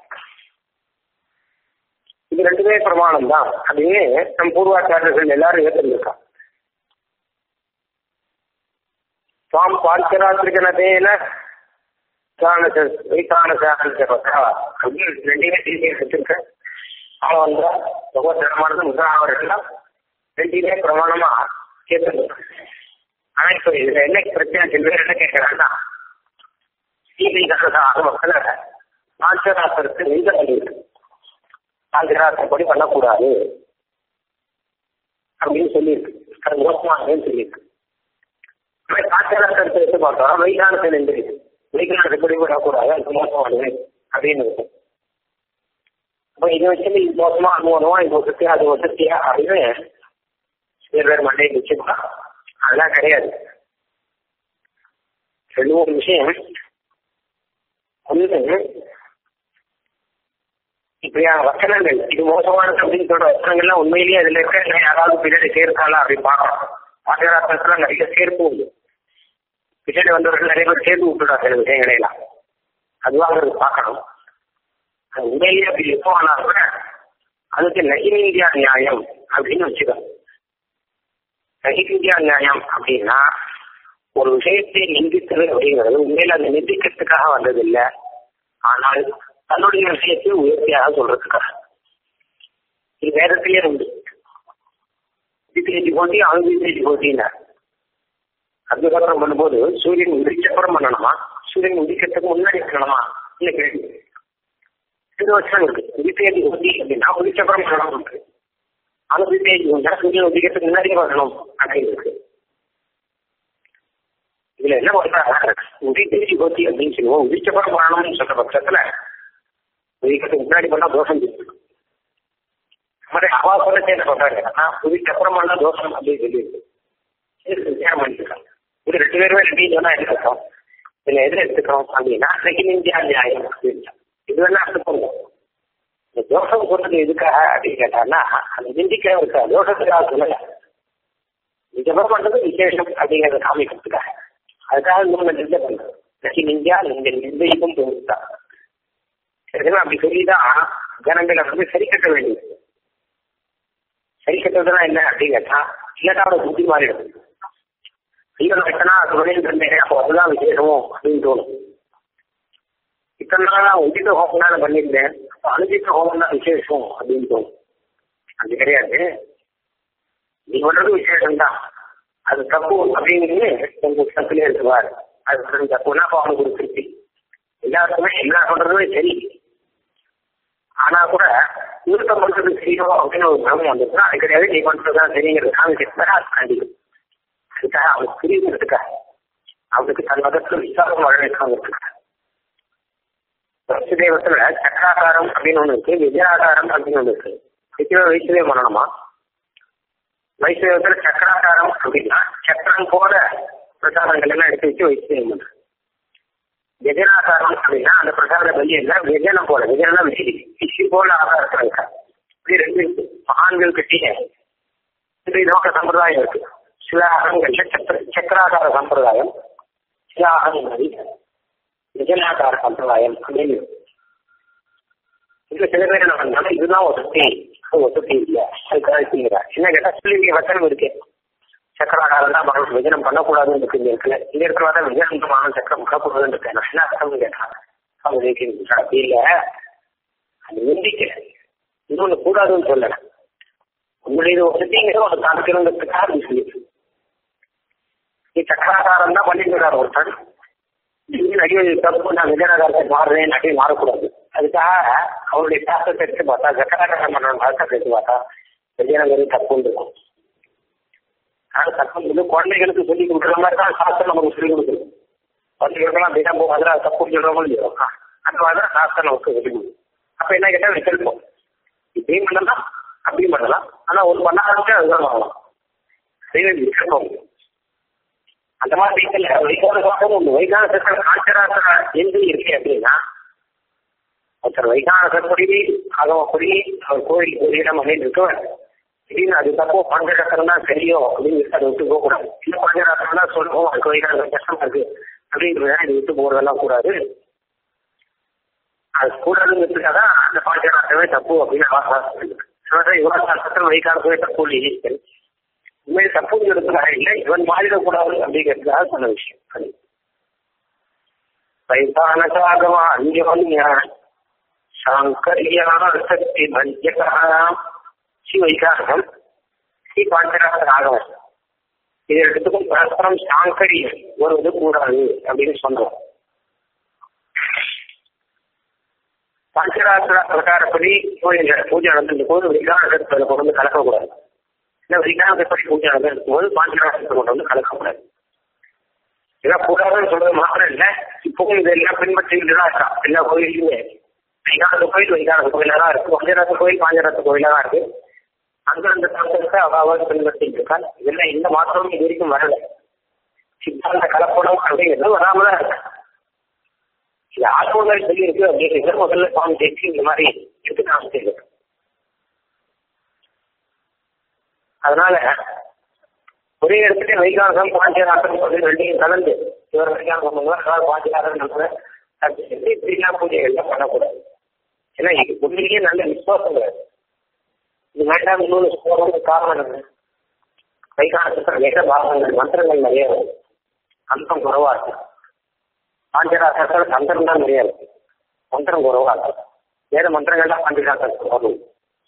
இது ரெண்டுமே பிரமாணம் தான் அப்படின்னு நம் பூர்வாச்சாரியர்கள் எல்லாரும் ஏற்றிருக்காங்க சுவாம் பாஞ்சராத்திரிகனதேன வைகானசாரா அப்படின்னு ரெண்டையுமே டீச்சர் எடுத்திருக்கேன் அவன் வந்தா பகவத்தனமானது முதலாவரெல்லாம் ரெண்டையுமே பிரமாணமா கேட்டிருக்கான் ஆனா இப்ப இதுல என்ன பிரச்சனை சில பேர் என்ன கேட்கறாங்கன்னா ஸ்ரீவைகானத ஆகமத்துல பாஞ்சராத்திரத்து நிந்தனை இருக்கு பாஞ்சராத்திரப்படி பண்ணக்கூடாது அப்படின்னு சொல்லியிருக்கு அது மோசமானதுன்னு சொல்லியிருக்கு பாஞ்சராத்திரத்தை எடுத்து பார்த்தோம் வைகானத்தை நின்றுருக்கு வைகானத்தைப்படி பண்ணக்கூடாது அது மோசமானது அப்படின்னு இருக்கும் அப்ப இதை வச்சு இது மோசமா அது மோசமா இது வசதியா அது வசதியா அப்படின்னு சில பேர் மண்டையை வச்சுக்கலாம் அதெல்லாம் கிடையாது ரெண்டு மூணு விஷயம் ஒன்று இப்படியான வசனங்கள் இது மோசமானது அப்படின்னு சொல்ற வசனங்கள்லாம் உண்மையிலேயே அதுல இருக்க இல்லை யாராவது பின்னாடி சேர்த்தாளா அப்படின்னு பார்க்கலாம் பாடராத்திரத்துல நிறைய சேர்ப்பு உண்டு பின்னாடி வந்தவர்கள் நிறைய பேர் சேர்த்து விட்டுடா சில விஷயங்களை எல்லாம் அதுவாக பார்க்கணும் அது உண்மையிலேயே அப்படி எப்போ ஆனா கூட அதுக்கு நகின் இந்தியா நியாயம் அப்படின்னு வச்சுக்கோ நகின் இந்தியா நியாயம் அப்படின்னா ஒரு விஷயத்தை நிந்தித்தது அப்படிங்கிறது உண்மையில அந்த நிந்திக்கிறதுக்காக வந்ததில்லை ஆனால் தன்னுடைய விஷயத்தை உயர்த்தியாக சொல்றதுக்காக இது வேதத்திலே உண்டு வித்தியேஜி போட்டி அனுபவித்தேஜி போட்டினார் அதுக்கப்புறம் பண்ணும்போது சூரியன் உதிச்சப்புறம் பண்ணணுமா சூரியன் உதிக்கிறதுக்கு முன்னாடி பண்ணணுமா இல்ல கேள்வி இது வருஷம் இருக்கு உதித்தேஜி போட்டி அப்படின்னா உதிச்சப்புறம் பண்ணணும் இருக்கு அனுபவித்தேஜி உண்டா சூரியன் உதிக்கிறதுக்கு முன்னாடியே பண்ணணும் அப்படின்னு இருக்கு இதுல என்ன பண்றாங்க உதித்தேஜி போட்டி அப்படின்னு சொல்லுவோம் உதிச்சப்புறம் பண்ணணும்னு சொல்ற பட்சத்துல உதிக்கிறதுக்கு முன்னாடி பண்ணா தோஷம் இருக்கு மாதிரி அவா சொல்லச்சு என்ன பண்றாங்க ஆனா உதிக்கு அப்புறம் பண்ணா தோஷம் அப்படின்னு சொல்லியிருக்கு விசாரம் பண்ணிருக்காங்க இது ரெண்டு பேருமே ரெண்டு சொன்னா எடுத்துக்கிறோம் இதுல எதில் எடுத்துக்கிறோம் அப்படின்னா அன்னைக்கு இந்தியா நியாயம் அப்படின்னு இது வேணா எடுத்துக்கோங்க இந்த தோஷம் சொல்றது எதுக்காக அப்படின்னு கேட்டான்னா அந்த நிந்திக்கிறவருக்கு தோஷத்துக்காக சொல்லல நிஜமா பண்றது விசேஷம் அப்படிங்கறத காமிக்கிறதுக்காக அதுக்காக நம்ம நிந்த பண்றது நகி இந்தியா இந்த நிர்ணயிக்கும் பொருத்தா சரிங்களா அப்படி சொல்லிதான் ஜனங்களை வந்து சரி கட்ட வேண்டியது சரி கட்டுறதுனா என்ன அப்படின்னு கேட்டா இல்லாட்டா அவரை புத்தி மாறிடும் ஐயோ கட்டினா அது வரையும் இருந்தேன் அப்போ அதுதான் விசேஷமோ அப்படின்னு தோணும் இத்தனை நாள் நான் உதித்த ஹோமம் தான் பண்ணியிருந்தேன் அப்போ அனுஜித்த ஹோமம் தான் விசேஷம் அப்படின்னு தோணும் அது கிடையாது நீ பண்றது விசேஷம் தான் அது தப்பு அப்படின்னு உங்க தப்புல இருக்குவார் அது தப்புனா அப்போ அவனுக்கு ஒரு திருப்தி எல்லாருக்குமே எல்லா சொல்றதுமே சரி ஆனா கூட நிறுத்தம் பண்றது சரியோ அப்படின்னு ஒரு பிரமம் வந்துச்சுன்னா அது கிடையாது நீ பண்றதுதான் சரிங்கிறது காமிக்கிறதுக்காக அது கண்டிக்கும் அதுக்காக அவனுக்கு புரியுங்கிறதுக்காக அவனுக்கு தன் மதத்துல விசாரம் வழங்கிக்காங்கிறதுக்காக வசுதேவத்துல சக்கராகாரம் அப்படின்னு ஒண்ணு இருக்கு விஜயாகாரம் அப்படின்னு ஒண்ணு இருக்கு விஜய வைசவே பண்ணணுமா வைசவத்துல சக்கராகாரம் அப்படின்னா சக்கரம் போல பிரசாதங்கள் எல்லாம் எடுத்து வச்சு வைசவேம் பண்றது விஜயனாகாரம் அப்படின்னா அந்த பிரசாத பலி எல்லாம் விஜயனம் போல விஜயனம் விசி விசி போல ஆகாரத்தில் இருக்கா இப்படி ரெண்டு மகான்கள் கட்டிய ரெண்டு விதமான சம்பிரதாயம் இருக்கு சில ஆகங்கள்ல சக்கர சக்கராகார சம்பிரதாயம் சில ஆகங்கள் விஜயனாகார சம்பிரதாயம் அப்படின்னு இதுல சில பேர் என்ன பண்ணாலும் இதுதான் வசதி அது வசதி இல்லை அதுக்காக செய்யறா என்ன கேட்டா சொல்லி வசனம் இருக்கு சக்கராகாரம் தான் பண்ணணும் விஜயம் பண்ணக்கூடாதுன்னு இருக்கு இந்த இடத்துல இந்த இடத்துல தான் விஜயந்தமான சக்கரம் பண்ணக்கூடாதுன்னு இருக்கேன் நான் என்ன அர்த்தம்னு கேட்டான் அவங்க கேட்கிறீங்க அப்படி இல்ல அது நிந்திக்கல இன்னொன்னு கூடாதுன்னு சொல்லல உங்களுடைய வசதிங்கிறத ஒரு காமிக்கணுங்கிறதுக்காக அப்படி சொல்லிட்டு நீ சக்கராகாரம் தான் பண்ணிட்டு இருக்காரு ஒருத்தன் நிறைய தப்பு நான் விஜயநகரத்தை மாறுறேன் அப்படின்னு மாறக்கூடாது அதுக்காக அவருடைய சாஸ்திரத்தை எடுத்து பார்த்தா சக்கராகாரம் பண்ணணும் சாஸ்திரத்தை எடுத்து பார்த்தா விஜயநகரம் தப்புன்னு இருக்கும் ஆனா தப்பு வந்து குழந்தைகளுக்கு சொல்லி கொடுக்குற மாதிரி தான் சாஸ்திரம் நமக்கு சொல்லி கொடுக்குது குழந்தைகளுக்கெல்லாம் தினம் போகும் அதில் தப்பு சொல்றவங்க இல்லையோ அந்த மாதிரி தான் சாஸ்திரம் நமக்கு சொல்லி கொடுக்குது அப்ப என்ன கேட்டா விசல்பம் இப்படியும் பண்ணலாம் அப்படியும் பண்ணலாம் ஆனா ஒரு பண்ண ஆரம்பிச்சா அதுதான் பண்ணலாம் விசல்பம் அந்த மாதிரி வீட்டில் வைகான சாஸ்திரம் ஒன்று வைகான சாஸ்திரம் ஆச்சராசர எந்த இருக்கு அப்படின்னா ஒருத்தர் வைகான சற்படி ஆகமப்படி அவர் கோயில் ஒரு இடம் அப்படின்னு இருக்கவர் திடீர்னு அது தப்போ பஞ்சரத்திரம் தான் சரியோ அப்படின்னு அதை விட்டு போக கூடாது இல்ல பஞ்சரத்திரம் தான் சொல்லுவோம் அதுக்கு வைகான கஷ்டமா இருக்கு அப்படிங்கிறத இது விட்டு போறதெல்லாம் கூடாது அது கூடாதுங்கிறதுக்காக தான் அந்த பஞ்சராத்திரமே தப்பு அப்படின்னு அவசாசம் இவ்வளவு சாஸ்திரம் வைகாலத்துவே தப்பு இல்லை உண்மையை தப்புங்கிறதுக்காக இல்லை இவன் மாறிடக்கூடாது அப்படிங்கிறதுக்காக சொன்ன விஷயம் அது வைகானசாகமா அந்யோன்ய சாங்கரியான சக்தி பஞ்சகா ஸ்ரீ வைகாசம் ஸ்ரீ பாஞ்சராசர் ஆகவம் இது எடுத்துக்கும் பரஸ்பரம் சாங்கரியம் வருவது கூடாது அப்படின்னு சொன்னோம் பஞ்சராத்திர பிரகாரப்படி கோயில் பூஜை நடந்துட்டு போது விகாரத்தில் கொண்டு வந்து கலக்கக்கூடாது இல்லை விகாரப்படி பூஜை நடந்துட்டு போது பாஞ்சராத்திரத்தை கொண்டு வந்து கலக்கக்கூடாது இதெல்லாம் கூடாதுன்னு சொல்றது மாத்திரம் இல்லை இப்பவும் இதெல்லாம் பின்பற்றிட்டு தான் இருக்கா எல்லா கோயிலுமே வைகாரத்து கோயில் வைகாரத்து கோயிலாக தான் இருக்கு பஞ்சராத்த கோயில் பாஞ்சராத்த கோயிலாக தான் இருக்கு அங்க அந்த தத்துவத்தை அவாவது பின்பற்றிட்டு இருக்கா இதெல்லாம் எந்த மாற்றமும் இது வரைக்கும் வரல சித்தாந்த கலப்படம் அப்படிங்கிறது வராம தான் இருக்கு இது ஆத்மங்கள் சொல்லி இருக்கு அப்படிங்கிறது முதல்ல சுவாமி தேய்ச்சி இந்த மாதிரி எடுத்து காமிச்சிருக்கு தவிர அதனால ஒரே இடத்துல வைகாசம் பாண்டியராசம் சொல்லி ரெண்டையும் கலந்து இவர் வைகாசம் பண்ணுவார் பாண்டியராசன் பண்ணுவார் இப்படிலாம் பூஜைகள்லாம் பண்ணக்கூடாது ஏன்னா இது உண்மையிலேயே நல்ல விசுவாசம் கிடையாது இது வேண்டாம் இன்னொன்று சொல்றதுக்கு காரணம் என்ன வைகாசத்துல வேத பாகங்கள் மந்திரங்கள் நிறைய வருது அந்தம் குறைவா இருக்கு பாண்டியராசத்துல தந்திரம் தான் நிறைய இருக்கு மந்திரம் குறைவா இருக்கு வேத மந்திரங்கள்லாம் பாண்டியராசத்துக்கு வரும்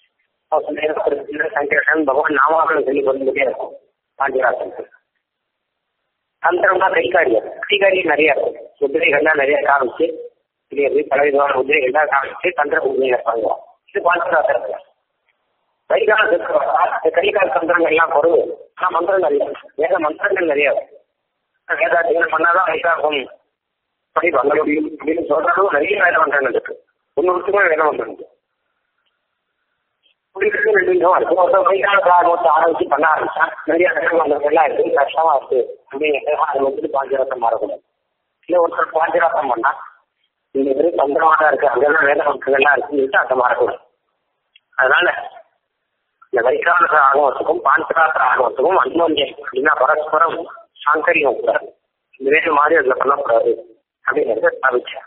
சங்கரன் பகவான் நாமாக்கள் சொல்லி வந்துட்டே இருக்கும் பாண்டியராசனுக்கு தந்திரம்னா கைகாரியம் கைகாரியம் நிறைய இருக்கும் முதிரைகள்லாம் நிறைய காமிச்சு இது பல விதமான முதிரைகள்லாம் காமிச்சு தந்திர முதிரைகளை பண்ணுவோம் இது பாண்டியராசனத்துல வைகாலத்துக்கு கைகால் தந்திரங்கள்லாம் குறைவு ஆனால் மந்திரங்கள் இல்லை வேத மந்திரங்கள் நிறைய வேதாத்தியம் பண்ணாதான் வைகாகம் படி பண்ண முடியும் அப்படின்னு சொல்றதும் நிறைய வேத மந்திரங்கள் இருக்கு ஒன்னொருத்துமே வேத மந்திரம் குடிக்கிறது ரெண்டு விதமா இருக்கு ஒருத்தர் வைகால காரணத்தை ஆரம்பிச்சு பண்ண ஆரம்பிச்சா நிறைய வேத மந்திரங்கள்லாம் இருக்கு கஷ்டமா இருக்கு அப்படிங்கிறது அதை வந்துட்டு பாஞ்சராசம் மாறக்கூடாது இல்லை ஒருத்தர் பாஞ்சராசம் பண்ணா இந்த வெறும் தந்திரமா தான் இருக்கு அங்கெல்லாம் வேத மந்திரங்கள்லாம் இருக்குன்னு சொல்லிட்டு அதை மாறக்கூடாது அதனால இந்த வைகானச ஆகமத்துக்கும் பாஞ்சராத்திர ஆகமத்துக்கும் அன்மோன்யம் அப்படின்னா பரஸ்பரம் சாங்கரியம் கூடாது இந்த வேறு மாதிரி அதுல பண்ணக்கூடாது அப்படிங்கறத ஸ்தாபிச்சார்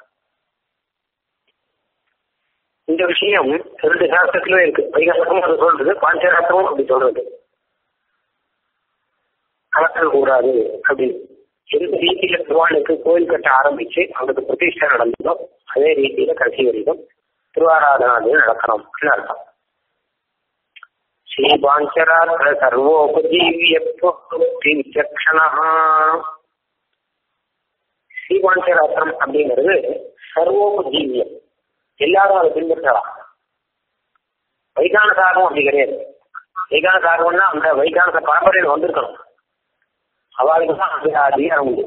இந்த விஷயம் ரெண்டு சாஸ்திரத்திலும் இருக்கு வைகாசமும் அது சொல்றது பாஞ்சராத்திரமும் அப்படி சொல்றது கலக்கல் கூடாது அப்படின்னு எந்த ரீதியில திருவாளுக்கு கோயில் கட்ட ஆரம்பிச்சு அவங்களுக்கு பிரதிஷ்டை நடந்ததோ அதே ரீதியில கடைசி வரைக்கும் திருவாராதனாது நடக்கணும் அர்த்தம் ஸ்ரீபாஞ்சராத்திர சர்வோபஜீவியக்ஷண ஸ்ரீபாஞ்சராத்திரம் அப்படிங்கிறது சர்வோபஜீவியம் எல்லாரும் அதை பின்பற்றலாம் வைகான சாகம் அப்படி கிடையாது வைகான சாகம்னா அந்த வைகானச பரம்பரையில் வந்திருக்கணும் அவளுக்கு தான் அது அதிகாரம் உண்டு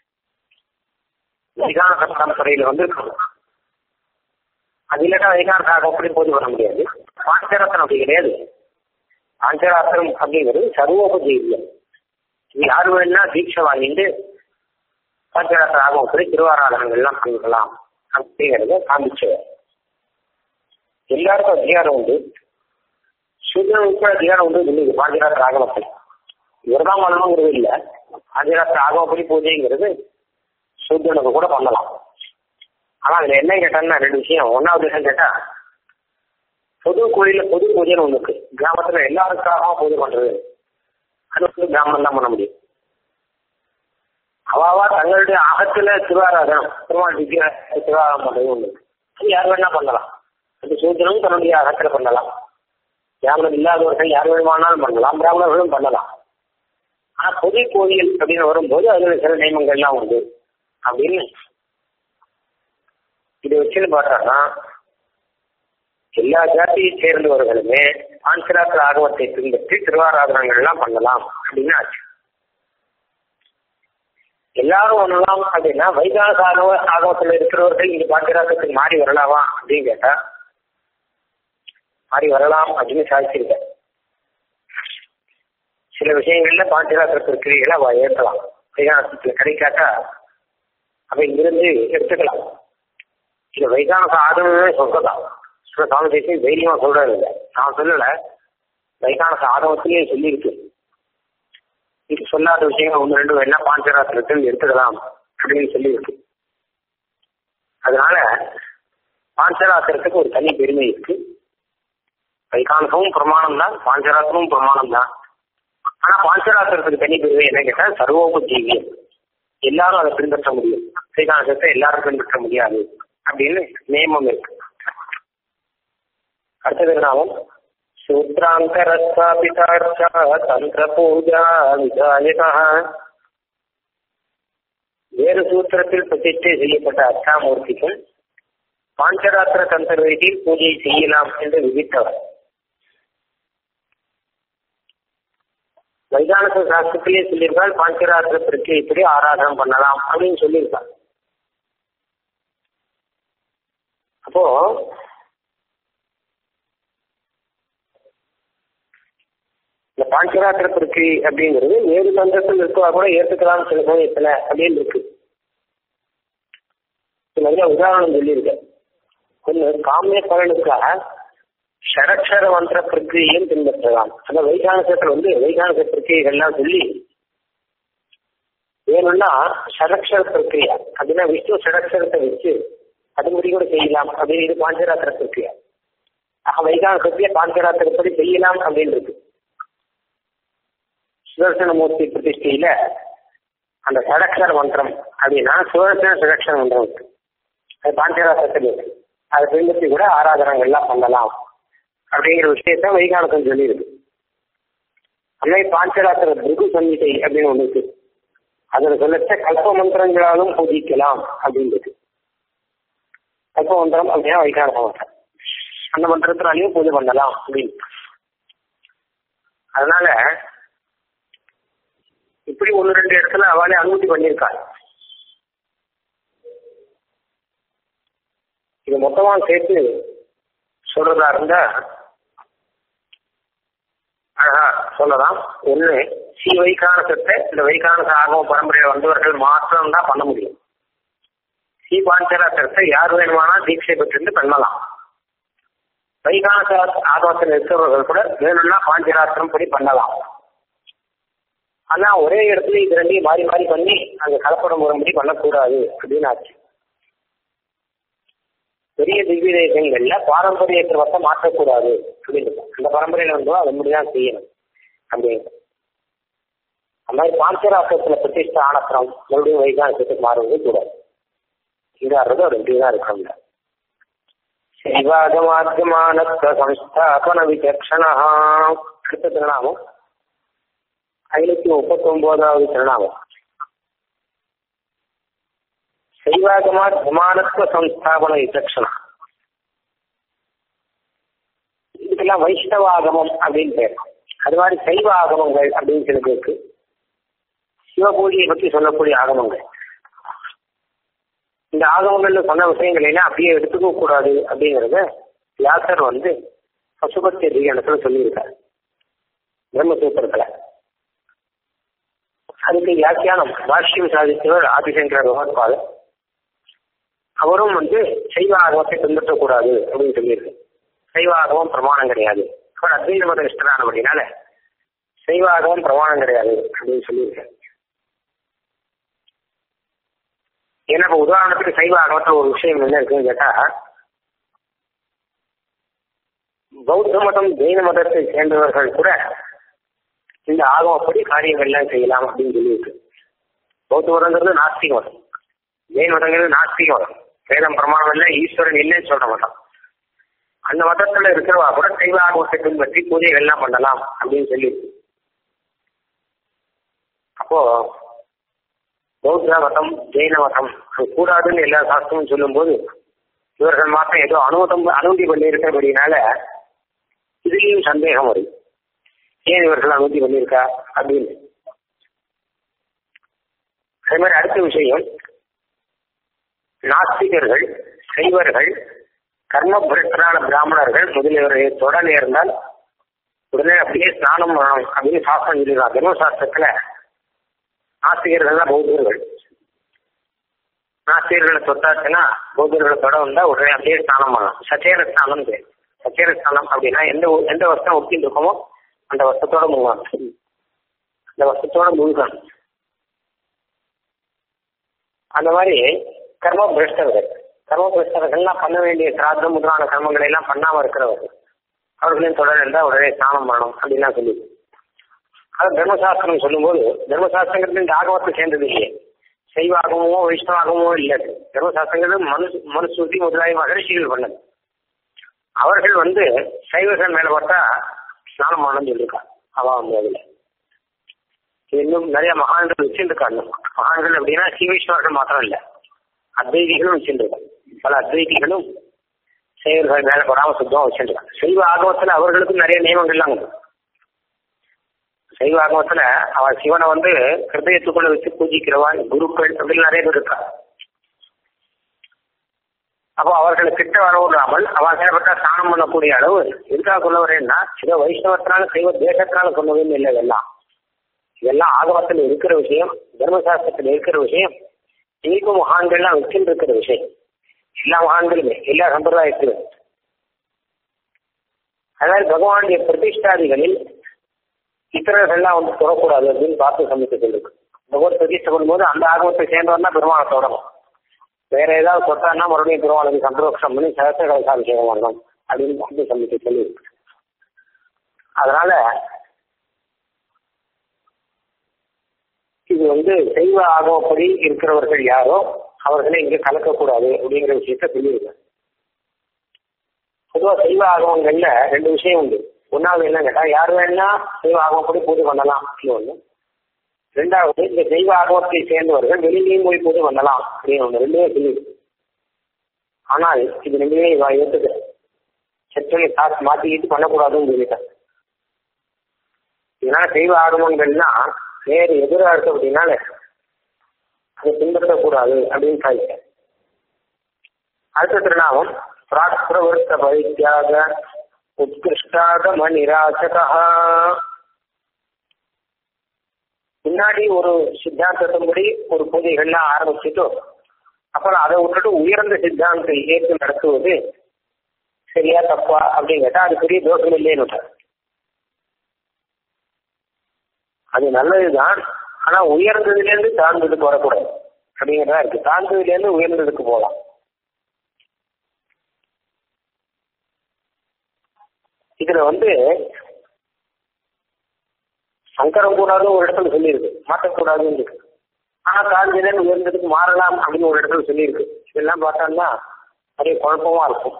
வைகானச பரம்பரையில் வந்திருக்கணும் அது இல்லாட்டா வைகான சாகம் அப்படி போது வர முடியாது பாஞ்சராத்திரம் அப்படி கிடையாது பாஞ்சராத்திரம் அப்படிங்கிறது சர்வோபஜீவியம் இது யாரு வேணா தீட்சை வாங்கிட்டு பாஞ்சராத்திர ஆகும் அப்படி திருவாராதனங்கள்லாம் பண்ணிக்கலாம் அப்படிங்கிறத காமிச்சவர் எல்லாருக்கும் அதிகாரம் உண்டு சூரியனுக்கு அதிகாரம் உண்டு இல்லைங்க பாஞ்சராத்திர ஆகமத்தில் இவர் தான் பண்ணணுங்கிறது இல்லை பாஞ்சராத்திர ஆகமப்படி பூஜைங்கிறது சூரியனுக்கு கூட பண்ணலாம் ஆனா அதுல என்ன கேட்டாங்கன்னா ரெண்டு விஷயம் ஒன்னாவது என்ன கேட்டா பொது கோயில பொது பூஜைன்னு ஒண்ணு இருக்கு கிராமத்துல எல்லாருக்காகவும் பூஜை பண்றது அது வந்து கிராமம் தான் பண்ண முடியும் அவாவா தங்களுடைய அகத்துல திருவாராதனம் திருவாரூர் வித்யா திருவாரம் பண்றது ஒண்ணு அது யார் வேணா பண்ணலாம் அது சூத்திரமும் தன்னுடைய அகத்துல பண்ணலாம் பிராமணன் இல்லாதவர்கள் யார் வேணுமானாலும் பண்ணலாம் பிராமணர்களும் பண்ணலாம் ஆனா பொது கோயில் அப்படின்னு வரும்போது அதுல சில நியமங்கள்லாம் உண்டு அப்படின்னு இதை வச்சுன்னு பார்த்தாங்கன்னா எல்லா ஜாதியை சேர்ந்தவர்களுமே பாஞ்சராத்திர ஆகமத்தை பின்பற்றி திருவாராதனங்கள் எல்லாம் பண்ணலாம் அப்படின்னு ஆச்சு எல்லாரும் பண்ணலாம் அப்படின்னா வைகான ஆகவ ஆகமத்தில் இருக்கிறவர்கள் இந்த பாஞ்சராத்திரத்துக்கு மாறி வரலாமா அப்படின்னு கேட்டா மாறி வரலாம் அப்படின்னு சாதிச்சிருக்க சில விஷயங்கள்ல பாஞ்சராத்திரத்திற்கு கிரிகளை அவ ஏற்கலாம் வைகானத்துக்கு கிடைக்காட்டா அவ இங்கிருந்து எடுத்துக்கலாம் இது வைகானச ஆகமே சொல்லலாம் சில சுவாமி தேசியம் தைரியமா சொல்றது இல்லை நான் சொல்லல வைகானச ஆகமத்திலேயே சொல்லியிருக்கு இது சொல்லாத விஷயங்கள் ஒன்று ரெண்டு வேணா பாஞ்சராத்திரத்தில் எடுத்துக்கலாம் அப்படின்னு சொல்லியிருக்கு அதனால பாஞ்சராத்திரத்துக்கு ஒரு தனி பெருமை இருக்கு வைகானசமும் பிரமாணம் தான் பாஞ்சராத்திரமும் பிரமாணம் தான் ஆனா பாஞ்சராத்திரத்துக்கு தனி பெருமை என்ன கேட்டா சர்வோபஜீவியம் எல்லாரும் அதை பின்பற்ற முடியும் வைகானசத்தை எல்லாரும் பின்பற்ற முடியாது அப்படின்னு நியமம் இருக்கு அடுத்தது நாமம் சூத்ராந்தரஸ்தாபிதார்ச்சா தந்திர பூஜா விதாயகா வேறு சூத்திரத்தில் பிரதிஷ்டை செய்யப்பட்ட அச்சாமூர்த்திக்கும் பாஞ்சராத்திர தந்திரத்தில் பூஜை செய்யலாம் என்று விதித்தவர் வைகானச சாஸ்திரத்திலே சொல்லியிருக்காள் பாஞ்சராத்திரத்திற்கு இப்படி ஆராதனம் பண்ணலாம் அப்படின்னு சொல்லியிருக்காள் அப்போ இந்த பாஞ்சராத்திர பிரக்கிரி அப்படிங்கிறது வேறு சந்தர்ப்பம் இருக்கா கூட ஏற்றுக்கலாம் சில சமயத்துல அப்படின்னு இருக்கு நிறைய உதாரணம் சொல்லியிருக்கேன் ஒன்று காமிய பலனுக்காக ஷரக்ஷர மந்திர பிரக்கிரியையும் பின்பற்றலாம் அந்த வைகானசத்தில் வந்து வைகானச பிரக்கிரியெல்லாம் சொல்லி வேணும்னா ஷரக்ஷர பிரக்கிரியா அப்படின்னா விஷ்ணு ஷரக்ஷரத்தை வச்சு அதுபடி கூட செய்யலாம் அப்படின்னு இது பாஞ்சராத்திர பிரக்கிரியா ஆக வைகானசத்திய பாஞ்சராத்திரப்படி செய்யலாம் அப்படின்னு இருக்கு சுதர்சனமூர்த்தி பிரதிஷ்டையில அந்த சடக்ஷர மந்திரம் அப்படின்னா சுதர்சன சுரக்ஷர மந்திரம் இருக்கு அது பாஞ்சராத்திரத்தில் இருக்கு அதை பின்பற்றி கூட ஆராதனங்கள்லாம் பண்ணலாம் அப்படிங்கிற விஷயத்த வைகானத்தம் சொல்லியிருக்கு அன்னை பாஞ்சராத்திர பிருகு சங்கீதை அப்படின்னு ஒன்று இருக்கு அதில் சொல்லச்ச கல்ப மந்திரங்களாலும் பூஜிக்கலாம் அப்படின்னு இருக்கு கல்ப மந்திரம் அப்படின்னா வைகானத மந்திரம் அந்த மந்திரத்தினாலையும் பூஜை பண்ணலாம் அப்படின்னு அதனால இப்படி ஒன்று ரெண்டு இடத்துல அவளே அனுமதி பண்ணியிருக்காள் இது மொத்தமா சேர்த்து சொல்றதா இருந்தா அழகா சொல்லலாம் ஒண்ணு ஸ்ரீ வைகானசத்தை இந்த வைகானச ஆகம பரம்பரையில் வந்தவர்கள் மாத்திரம் தான் பண்ண முடியும் ஸ்ரீ பாஞ்சராத்திரத்தை யார் வேணுமானா தீட்சை பெற்றிருந்து பண்ணலாம் வைகானச ஆகமத்தில் இருக்கிறவர்கள் கூட வேணும்னா பாஞ்சராத்திரம் படி பண்ணலாம் ஆனா ஒரே இடத்துல இது ரெண்டையும் மாறி மாறி பண்ணி அங்க கலப்படம் வரும்படி பண்ணக்கூடாது அப்படின்னு ஆச்சு பெரிய திவ்ய தேசங்கள்ல பாரம்பரிய கிரமத்தை மாற்றக்கூடாது அப்படின்னு அந்த பரம்பரையில வந்து அதை முடிதான் செய்யணும் அப்படின்னு அந்த மாதிரி பாஞ்சராத்திரத்துல பிரதிஷ்ட ஆனத்திரம் மறுபடியும் வைகானத்துக்கு மாறுவது கூடாது இதாடுறது ஒரு இப்படிதான் இருக்காங்க சைவாகமாத்தியமான சம்ஸ்தாபன விசக்ஷணா அடுத்த திருநாமம் ஐநூத்தி முப்பத்தி ஒன்பதாவது திருநாமம் சைவாகமா விமானத்துவ சம்ஸ்தாபன விசக்ஷணா இதுக்கெல்லாம் வைஷ்ணவ ஆகமம் அப்படின்னு பேர் அது மாதிரி சைவ ஆகமங்கள் அப்படின்னு சில பேருக்கு சிவபூஜையை பற்றி சொல்லக்கூடிய ஆகமங்கள் இந்த ஆகமங்கள்ல சொன்ன விஷயங்களை எல்லாம் அப்படியே எடுத்துக்க கூடாது அப்படிங்கறத வியாசர் வந்து பசுபத்தி அதிகாரத்துல சொல்லியிருக்காரு பிரம்மசூத்திரத்துல அதுக்கு வியாக்கியானம் பாஷ்யம் சாதித்தவர் ஆதிசங்கர பகவத்பாதர் அவரும் வந்து சைவ ஆகமத்தை பின்பற்றக்கூடாது அப்படின்னு சொல்லியிருக்கு சைவ ஆகமம் பிரமாணம் கிடையாது அவர் அத்வைத மத இஷ்டரான அப்படின்னால சைவ ஆகமம் பிரமாணம் கிடையாது அப்படின்னு சொல்லியிருக்காரு ஏன்னா இப்ப உதாரணத்துக்கு சைவ ஆகமத்துல ஒரு விஷயம் என்ன இருக்குன்னு கேட்டா பௌத்த மதம் ஜெயின மதத்தை சேர்ந்தவர்கள் கூட இந்த ஆகமப்படி காரியங்கள்லாம் செய்யலாம் அப்படின்னு சொல்லியிருக்கு பௌத்த மதங்கிறது நாஸ்திக மதம் ஜெயின் மதங்கிறது நாஸ்திக மதம் வேதம் பிரமாணம் இல்லை ஈஸ்வரன் இல்லைன்னு சொல்ற மதம் அந்த மதத்துல இருக்கிறவா கூட சைவ ஆகமத்தை பின்பற்றி பூஜைகள் எல்லாம் பண்ணலாம் அப்படின்னு சொல்லி அப்போ பௌத்த மதம் ஜெயின மதம் அது கூடாதுன்னு எல்லா சாஸ்திரமும் சொல்லும்போது இவர்கள் மாத்திரம் ஏதோ அனுமதம் அனுமதி பண்ணி இருக்கிறபடினால இதுலயும் சந்தேகம் வரும் ஏன் இவர்கள் அனுமதி பண்ணியிருக்கா அப்படின்னு அதே மாதிரி அடுத்த விஷயம் நாஸ்திகர்கள் சைவர்கள் கர்ம புரட்டரான பிராமணர்கள் முதலியவரை தொட நேர்ந்தால் உடனே அப்படியே ஸ்நானம் பண்ணணும் அப்படின்னு சாஸ்திரம் சொல்லிடுறாங்க தர்மசாஸ்திரத்துல நாஸ்திகர்கள் தான் பௌத்தர்கள் நாஸ்திகர்களை தொட்டாச்சுன்னா பௌத்தர்களை தொட வந்தா உடனே அப்படியே ஸ்நானம் பண்ணலாம் சச்சேர ஸ்நானம் பேர் சச்சேர ஸ்நானம் அப்படின்னா எந்த எந்த வருஷம் ஒட்டின்னு இருக்கோமோ அந்த வருஷத்தோட முழுகணும் அந்த வருஷத்தோட முழுகணும் அந்த மாதிரி கர்ம பிரஷ்டர்கள் கர்ம பிரஷ்டர்கள்லாம் பண்ண வேண்டிய சிராதம் முதலான கர்மங்களை எல்லாம் பண்ணாம இருக்கிறவர்கள் அவர்களையும் தொடர் இருந்தால் உடனே ஸ்நானம் பண்ணணும் அப்படின்லாம் சொல்லி அது தர்மசாஸ்திரம் சொல்லும்போது தர்மசாஸ்திரங்கிறது இந்த ஆகமத்தை சேர்ந்தது இல்லையே சைவாகமோ வைஷ்ணவாகமோ இல்லை தர்மசாஸ்திரங்கிறது மனு மனுஸ்ருதி முதலாய மகரிஷிகள் பண்ணது அவர்கள் வந்து சைவர்கள் மேல பார்த்தா ஸ்நானம் பண்ணணும்னு சொல்லியிருக்காங்க அவா வந்து அதுல இன்னும் நிறைய மகான்கள் வச்சிருக்காங்க மகான்கள் அப்படின்னா சீவேஸ்வரர்கள் மாத்திரம் இல்ல அத்வைதிகளும் வச்சிருக்காங்க பல அத்வைதிகளும் செயல்கள் மேல படாம சுத்தம் வச்சிருக்காங்க சைவ ஆகமத்துல அவர்களுக்கும் நிறைய நியமங்கள்லாம் உண்டு சைவ ஆகமத்துல அவன் சிவனை வந்து ஹிருதயத்துக்குள்ள வச்சு பூஜிக்கிறவன் குருக்கள் அப்படின்னு நிறைய பேர் இருக்கா அப்போ அவர்களை கிட்ட வர விடாமல் அவன் செயல்பட்டா ஸ்நானம் பண்ணக்கூடிய அளவு எதுக்காக சொல்ல வரேன்னா ஏதோ வைஷ்ணவத்தினால சைவ தேசத்தினால சொன்னதுன்னு இல்லை இதெல்லாம் இதெல்லாம் ஆகமத்தில் இருக்கிற விஷயம் தர்மசாஸ்திரத்தில் இருக்கிற விஷயம் இன்னைக்கும் மகான்கள்லாம் வச்சுட்டு இருக்கிற விஷயம் எல்லா மகான்களுமே எல்லா சம்பிரதாயத்திலும் அதாவது பகவானுடைய பிரதிஷ்டாதிகளில் இத்தரர்கள்லாம் வந்து தொடக்கூடாது அப்படின்னு பார்த்து சமைத்து இருக்கு பகவத் பிரதிஷ்டை பண்ணும்போது அந்த ஆகமத்தை சேர்ந்தவன் தான் பெருமாளை தொடரும் வேற ஏதாவது சொத்தான்னா மறுபடியும் பெருமாளுக்கு சந்தோஷம் பண்ணி சகச கலசாபிஷேகம் பண்ணணும் அப்படின்னு பார்த்து சமைத்து சொல்லியிருக்கு அதனால இது வந்து தெய்வ ஆகமப்படி இருக்கிறவர்கள் யாரோ அவர்களை இங்க கலக்கக்கூடாது அப்படிங்கிற விஷயத்த சொல்லியிருக்காங்க பொதுவாக தெய்வ ஆகமங்கள்ல ரெண்டு விஷயம் உண்டு ஒன்னாவது என்ன கேட்டா யார் வேணா தெய்வ ஆகமப்படி பூஜை பண்ணலாம் அப்படின்னு ஒண்ணு ரெண்டாவது இந்த தெய்வ ஆகமத்தை சேர்ந்தவர்கள் வெளியிலையும் போய் பூஜை பண்ணலாம் அப்படின்னு ஒண்ணு ரெண்டுமே சொல்லியிருக்கு ஆனால் இது ரெண்டுமே இவ ஏற்றுக்க சற்றனை காசு மாத்திக்கிட்டு பண்ணக்கூடாதுன்னு சொல்லிட்டாங்க இதனால தெய்வ ஆகமங்கள்லாம் வேறு எதிராக இருக்கு அப்படின்னால அதை பின்பற்றக்கூடாது அப்படின்னு சாதிக்க அடுத்த திருநாமம் பிராக்ரவர்த்த பரித்தியாக உத்கிருஷ்டாகம நிராசகா முன்னாடி ஒரு சித்தாந்தத்தின்படி ஒரு பூஜைகள்லாம் ஆரம்பிச்சுட்டு அப்புறம் அதை விட்டுட்டு உயர்ந்த சித்தாந்தத்தை ஏற்று நடத்துவது சரியா தப்பா அப்படின்னு கேட்டா அது பெரிய தோஷம் இல்லைன்னு அது நல்லதுதான் ஆனா உயர்ந்ததுல இருந்து தாழ்ந்ததுக்கு வரக்கூடாது அப்படிங்கிறதா இருக்கு தாழ்ந்ததுல இருந்து உயர்ந்ததுக்கு போகலாம் இதுல வந்து சங்கரம் கூடாதுன்னு ஒரு இடத்துல சொல்லியிருக்கு மாற்றக்கூடாதுன்னு இருக்கு ஆனா தாழ்ந்ததுல இருந்து உயர்ந்ததுக்கு மாறலாம் அப்படின்னு ஒரு இடத்துல சொல்லியிருக்கு இதெல்லாம் பார்த்தோம்னா நிறைய குழப்பமா இருக்கும்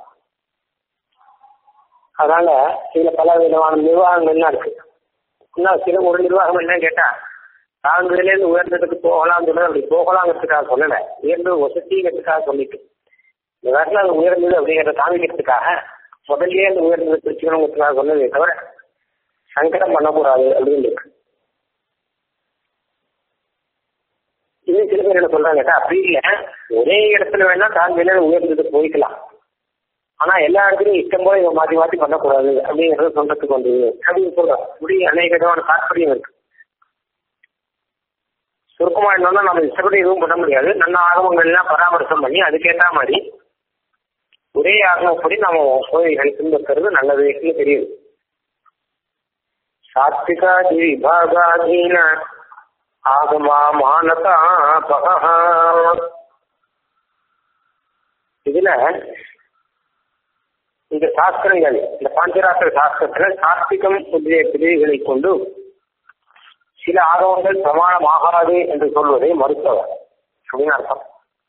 அதனால இதுல பல விதமான நிர்வாகங்கள்லாம் இருக்கு இன்னும் சில ஒரு நிர்வாகம் என்ன கேட்டா தாழ்ந்ததுலேருந்து உயர்ந்ததுக்கு போகலாம்னு சொன்னது அப்படி போகலாங்கிறதுக்காக சொல்லலை உயர்ந்தது வசதிங்கிறதுக்காக சொல்லிட்டு இந்த நேரத்தில் அது உயர்ந்தது அப்படிங்கிறத காமிக்கிறதுக்காக முதல்லயே அந்த உயர்ந்தது பிரிச்சுக்கணுங்கிறதுக்காக சொன்னதே தவிர சங்கடம் பண்ணக்கூடாது அப்படின்னு இருக்கு இன்னும் சில பேர் என்ன சொல்றாங்க கேட்டா அப்படி இல்லை ஒரே இடத்துல வேணா தாழ்ந்ததுல உயர்ந்ததுக்கு போய்க்கலாம் ஆனா எல்லா இடத்துலையும் இஷ்டம் போல இவன் மாத்தி மாத்தி பண்ணக்கூடாது அப்படிங்கறத சொல்றதுக்கு வந்து அப்படின்னு சொல்றோம் இப்படி அநேக விதமான தாற்பயம் இருக்கு சுருக்கமா என்னன்னா நம்ம இஷ்டப்படி எதுவும் பண்ண முடியாது நல்ல ஆகமங்கள்லாம் பராமரிசம் பண்ணி அதுக்கேற்ற மாதிரி ஒரே ஆகமப்படி நம்ம கோயில்களை பின்பற்றுறது நல்லதுன்னு தெரியுது சாத்விகாதி விபாகாதீன ஆகமா மானதா பகா இதுல இந்த சாஸ்திரங்கள் இந்த பாஞ்சராத்திர சாஸ்திரத்துல சாஸ்திகம் முதலிய பிரிவுகளை கொண்டு சில ஆகவங்கள் பிரமாணம் ஆகாது என்று சொல்வதை மறுத்தவர் அப்படின்னு அர்த்தம்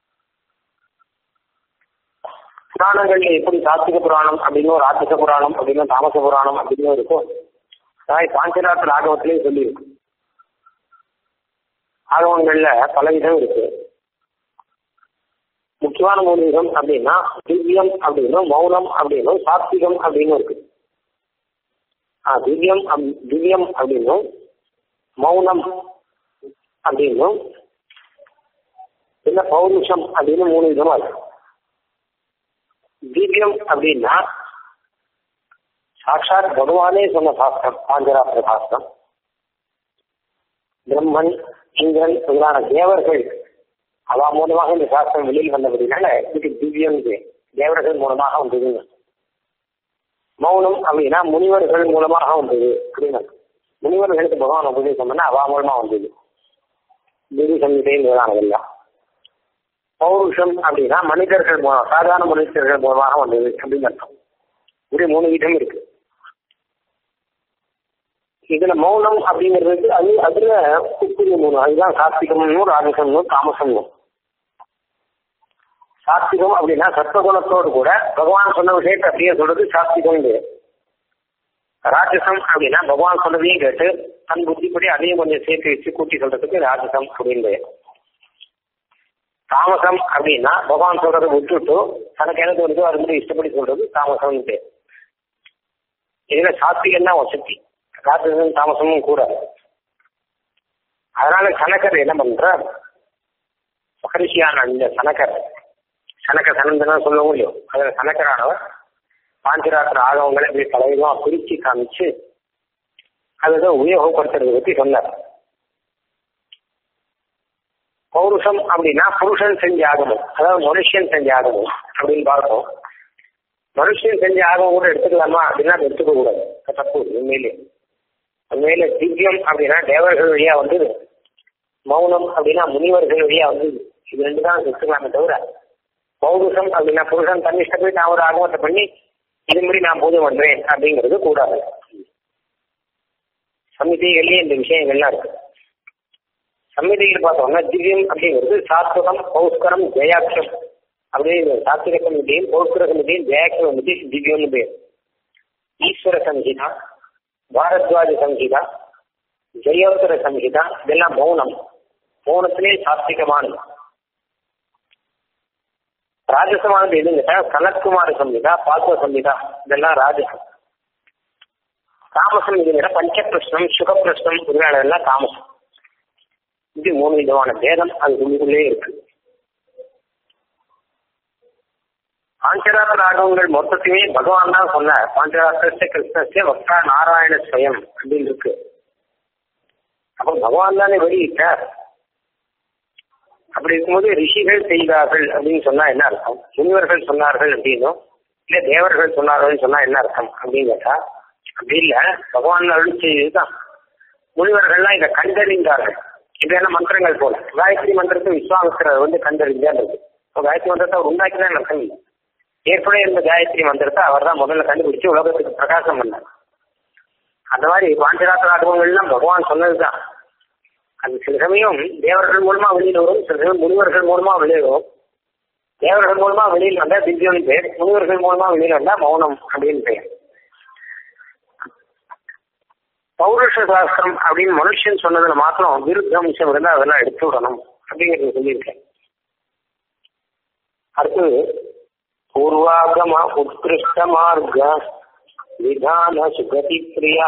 புராணங்கள்ல எப்படி சாத்திக புராணம் அப்படின்னு ஒரு ஆத்திக புராணம் அப்படின்னு தாமச புராணம் அப்படின்னு இருக்கும் அதாவது பாஞ்சராத்திர ஆகவத்திலேயே சொல்லியிருக்கு ஆகவங்கள்ல பல விதம் இருக்கு முக்கியமான மூணு விதம் அப்படின்னா திவ்யம் அப்படின்னும் மௌனம் அப்படின்னும் சாத்விகம் அப்படின்னு இருக்கு ஆ திவ்யம் திவ்யம் அப்படின்னும் மௌனம் அப்படின்னும் இல்ல பௌருஷம் அப்படின்னு மூணு விதமா இருக்கு திவ்யம் அப்படின்னா சாட்சாத் பகவானே சொன்ன சாஸ்திரம் பாஞ்சராத்திர சாஸ்திரம் பிரம்மன் இந்திரன் முதலான தேவர்கள் அவ மூலமாக இந்த சாஸ்திரம் வெளியில் வந்தபடினால இதுக்கு திவ்யம் தேவர்கள் மூலமாக வந்தது மௌனம் அப்படின்னா முனிவர்கள் மூலமாக வந்தது அப்படின்னு முனிவர்களுக்கு பகவான் உபதேசம் பண்ண அவ மூலமா வந்தது குரு சங்கீதை முதலானதெல்லாம் பௌருஷம் அப்படின்னா மனிதர்கள் மூலம் சாதாரண மனிதர்கள் மூலமாக வந்தது அப்படின்னு அர்த்தம் இப்படி மூணு விதம் இருக்கு இதுல மௌனம் அப்படிங்கிறது அது அதுல உப்புரிய மூணு அதுதான் சாத்விகம்னு ராஜசம்னும் தாமசம்னும் சாத்விகம் அப்படின்னா சத்வகுணத்தோடு கூட பகவான் சொன்ன விஷயத்தை அப்படியே சொல்றது சாத்விகம் ராஜசம் அப்படின்னா பகவான் சொன்னதையும் கேட்டு தன் புத்திப்படி அதையும் கொஞ்சம் சேர்த்து வச்சு கூட்டி சொல்றதுக்கு ராஜசம் அப்படின்னு தாமசம் அப்படின்னா பகவான் சொல்றதை விட்டுட்டு தனக்கு எனக்கு வருதோ அது மாதிரி இஷ்டப்படி சொல்றது தாமசம்னு பேர் இதுல சாத்விகம் தான் வசதி சாத்விகம் தாமசமும் கூட அதனால சனக்கர் என்ன பண்றார் மகரிஷியான இந்த சனக்கர் சனக்க சனந்தனா சொல்ல முடியும் அதுல சனக்கரானவர் பாஞ்சராத்திர ஆகவங்களை இப்படி தலைவா பிரிச்சு காமிச்சு அதை உபயோகப்படுத்துறதை பத்தி சொன்னார் பௌருஷம் அப்படின்னா புருஷன் செஞ்ச ஆகமும் அதாவது மனுஷன் செஞ்ச ஆகமும் அப்படின்னு பார்த்தோம் மனுஷன் செஞ்ச ஆகமும் கூட எடுத்துக்கலாமா அப்படின்னா அது எடுத்துக்க கூடாது அது தப்பு உண்மையிலே உண்மையில திவ்யம் அப்படின்னா தேவர்கள் வழியா வந்தது மௌனம் அப்படின்னா முனிவர்கள் வழியா வந்தது இது ரெண்டு தான் எடுத்துக்கலாமே தவிர பௌருஷம் அப்படின்னா புருஷன் தன் இஷ்டப்படி நான் ஒரு ஆகமத்தை பண்ணி இது மாதிரி நான் பூஜை பண்றேன் அப்படிங்கிறது கூடாது சமிதிகள்லயே இந்த விஷயங்கள்லாம் இருக்கு சம்மிதியில் பார்த்தோம்னா திவ்யம் அப்படிங்கிறது சாத்வகம் பௌஸ்கரம் ஜெயாட்சம் அப்படின்னு சாத்விக சமிதியும் பௌஸ்கர சமிதியும் ஜெயாட்சம் சமிதி திவ்யம்னு பேர் ஈஸ்வர சம்ஹிதா பாரத்வாஜ சம்ஹிதா ஜெயோத்தர சம்ஹிதா இதெல்லாம் மௌனம் மௌனத்திலே சாத்விகமானது ராஜசமானது எதுன்னு கேட்டா கனத்குமார சம்ஹிதா பால்வ சம்ஹிதா இதெல்லாம் ராஜசம் தாமசம் இதுங்கிற பஞ்சபிரஷ்னம் சுகப்பிரஷ்னம் இதெல்லாம் தாமசம் இது மூணு விதமான பேதம் அது உள்ளுக்குள்ளே இருக்கு பாஞ்சராத்திர ராகவங்கள் மொத்தத்தையுமே பகவான் தான் சொன்னார் பாஞ்சராத்திரத்தை கிருஷ்ணஸ்ய வக்தா நாராயண ஸ்வயம் அப்படின்னு இருக்கு அப்ப பகவான் தானே வெளியிட்டார் அப்படி இருக்கும்போது ரிஷிகள் செய்தார்கள் அப்படின்னு சொன்னா என்ன அர்த்தம் முனிவர்கள் சொன்னார்கள் அப்படின்னும் இல்ல தேவர்கள் சொன்னார்கள் சொன்னா என்ன அர்த்தம் அப்படின்னு கேட்டா அப்படி இல்ல பகவான் அருள் செய்ததுதான் முனிவர்கள்லாம் இதை கண்டறிந்தார்கள் இதெல்லாம் மந்திரங்கள் போல காயத்ரி மந்திரத்தை விஸ்வாமித்திரர் வந்து கண்டறிஞ்சார் இருக்கு காயத்ரி மந்திரத்தை அவர் உண்டாக்கிதான் அர்த்தம் இல்லை ஏற்கனவே இருந்த காயத்ரி மந்திரத்தை அவர் தான் முதல்ல கண்டுபிடிச்சு உலகத்துக்கு பிரகாசம் பண்ணார் அந்த மாதிரி பாஞ்சராத்திர ராகவங்கள்லாம் பகவான் சொன்னதுதான் அது சில சமயம் தேவர்கள் மூலமா வெளியில் வரும் சில சமயம் முனிவர்கள் மூலமா வெளியில் வரும் தேவர்கள் மூலமா வெளியில் வந்தா திவ்யம் பேர் முனிவர்கள் மூலமா வெளியில் வந்தா மௌனம் அப்படின்னு பெயர் பௌருஷ சாஸ்திரம் அப்படின்னு மனுஷன் சொன்னதுல மாத்திரம் விருத்த அம்சம் இருந்தா அதெல்லாம் எடுத்து விடணும் அப்படிங்கிறது சொல்லியிருக்கேன் அடுத்தது பூர்வாகம உத்கிருஷ்ட மார்க்க விதான சுகதி பிரியா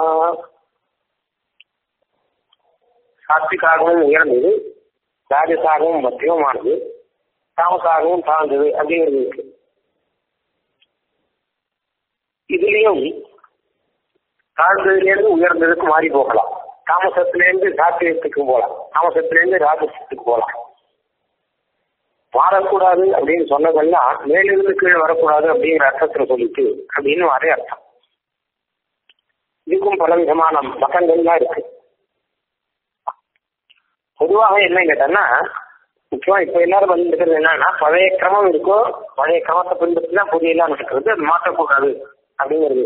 சாத்விகாகவும் உயர்ந்தது ராஜசாகவும் மத்தியமானது தாமசாகவும் தாழ்ந்தது அப்படிங்கிறது இருக்கு இதுலயும் தாழ்ந்ததுலேருந்து உயர்ந்ததுக்கு மாறி போகலாம் தாமசத்திலேருந்து சாத்தியத்துக்கு போகலாம் தாமசத்திலேருந்து ராஜசத்துக்கு போகலாம் மாறக்கூடாது அப்படின்னு சொன்னதெல்லாம் மேலிருந்து கீழே வரக்கூடாது அப்படிங்கிற அர்த்தத்துல சொல்லிட்டு அப்படின்னு அதே அர்த்தம் இதுக்கும் பல விதமான மதங்கள்லாம் இருக்கு பொதுவாக என்ன கேட்டோம்னா முக்கியமா இப்ப எல்லாரும் வந்துருக்கிறது என்னன்னா பழைய கிரமம் இருக்கோ பழைய கிரமத்தை பின்பற்றி தான் புதிய எல்லாம் நடக்கிறது அது மாற்றக்கூடாது அப்படிங்கிறது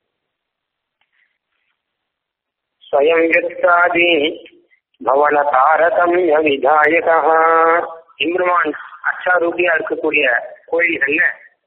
ஸ்வயம் வியக்தாதி பவன தாரதமிய விதாயக இம்ருமான் அச்சாரூபியா இருக்கக்கூடிய கோயில்கள்ல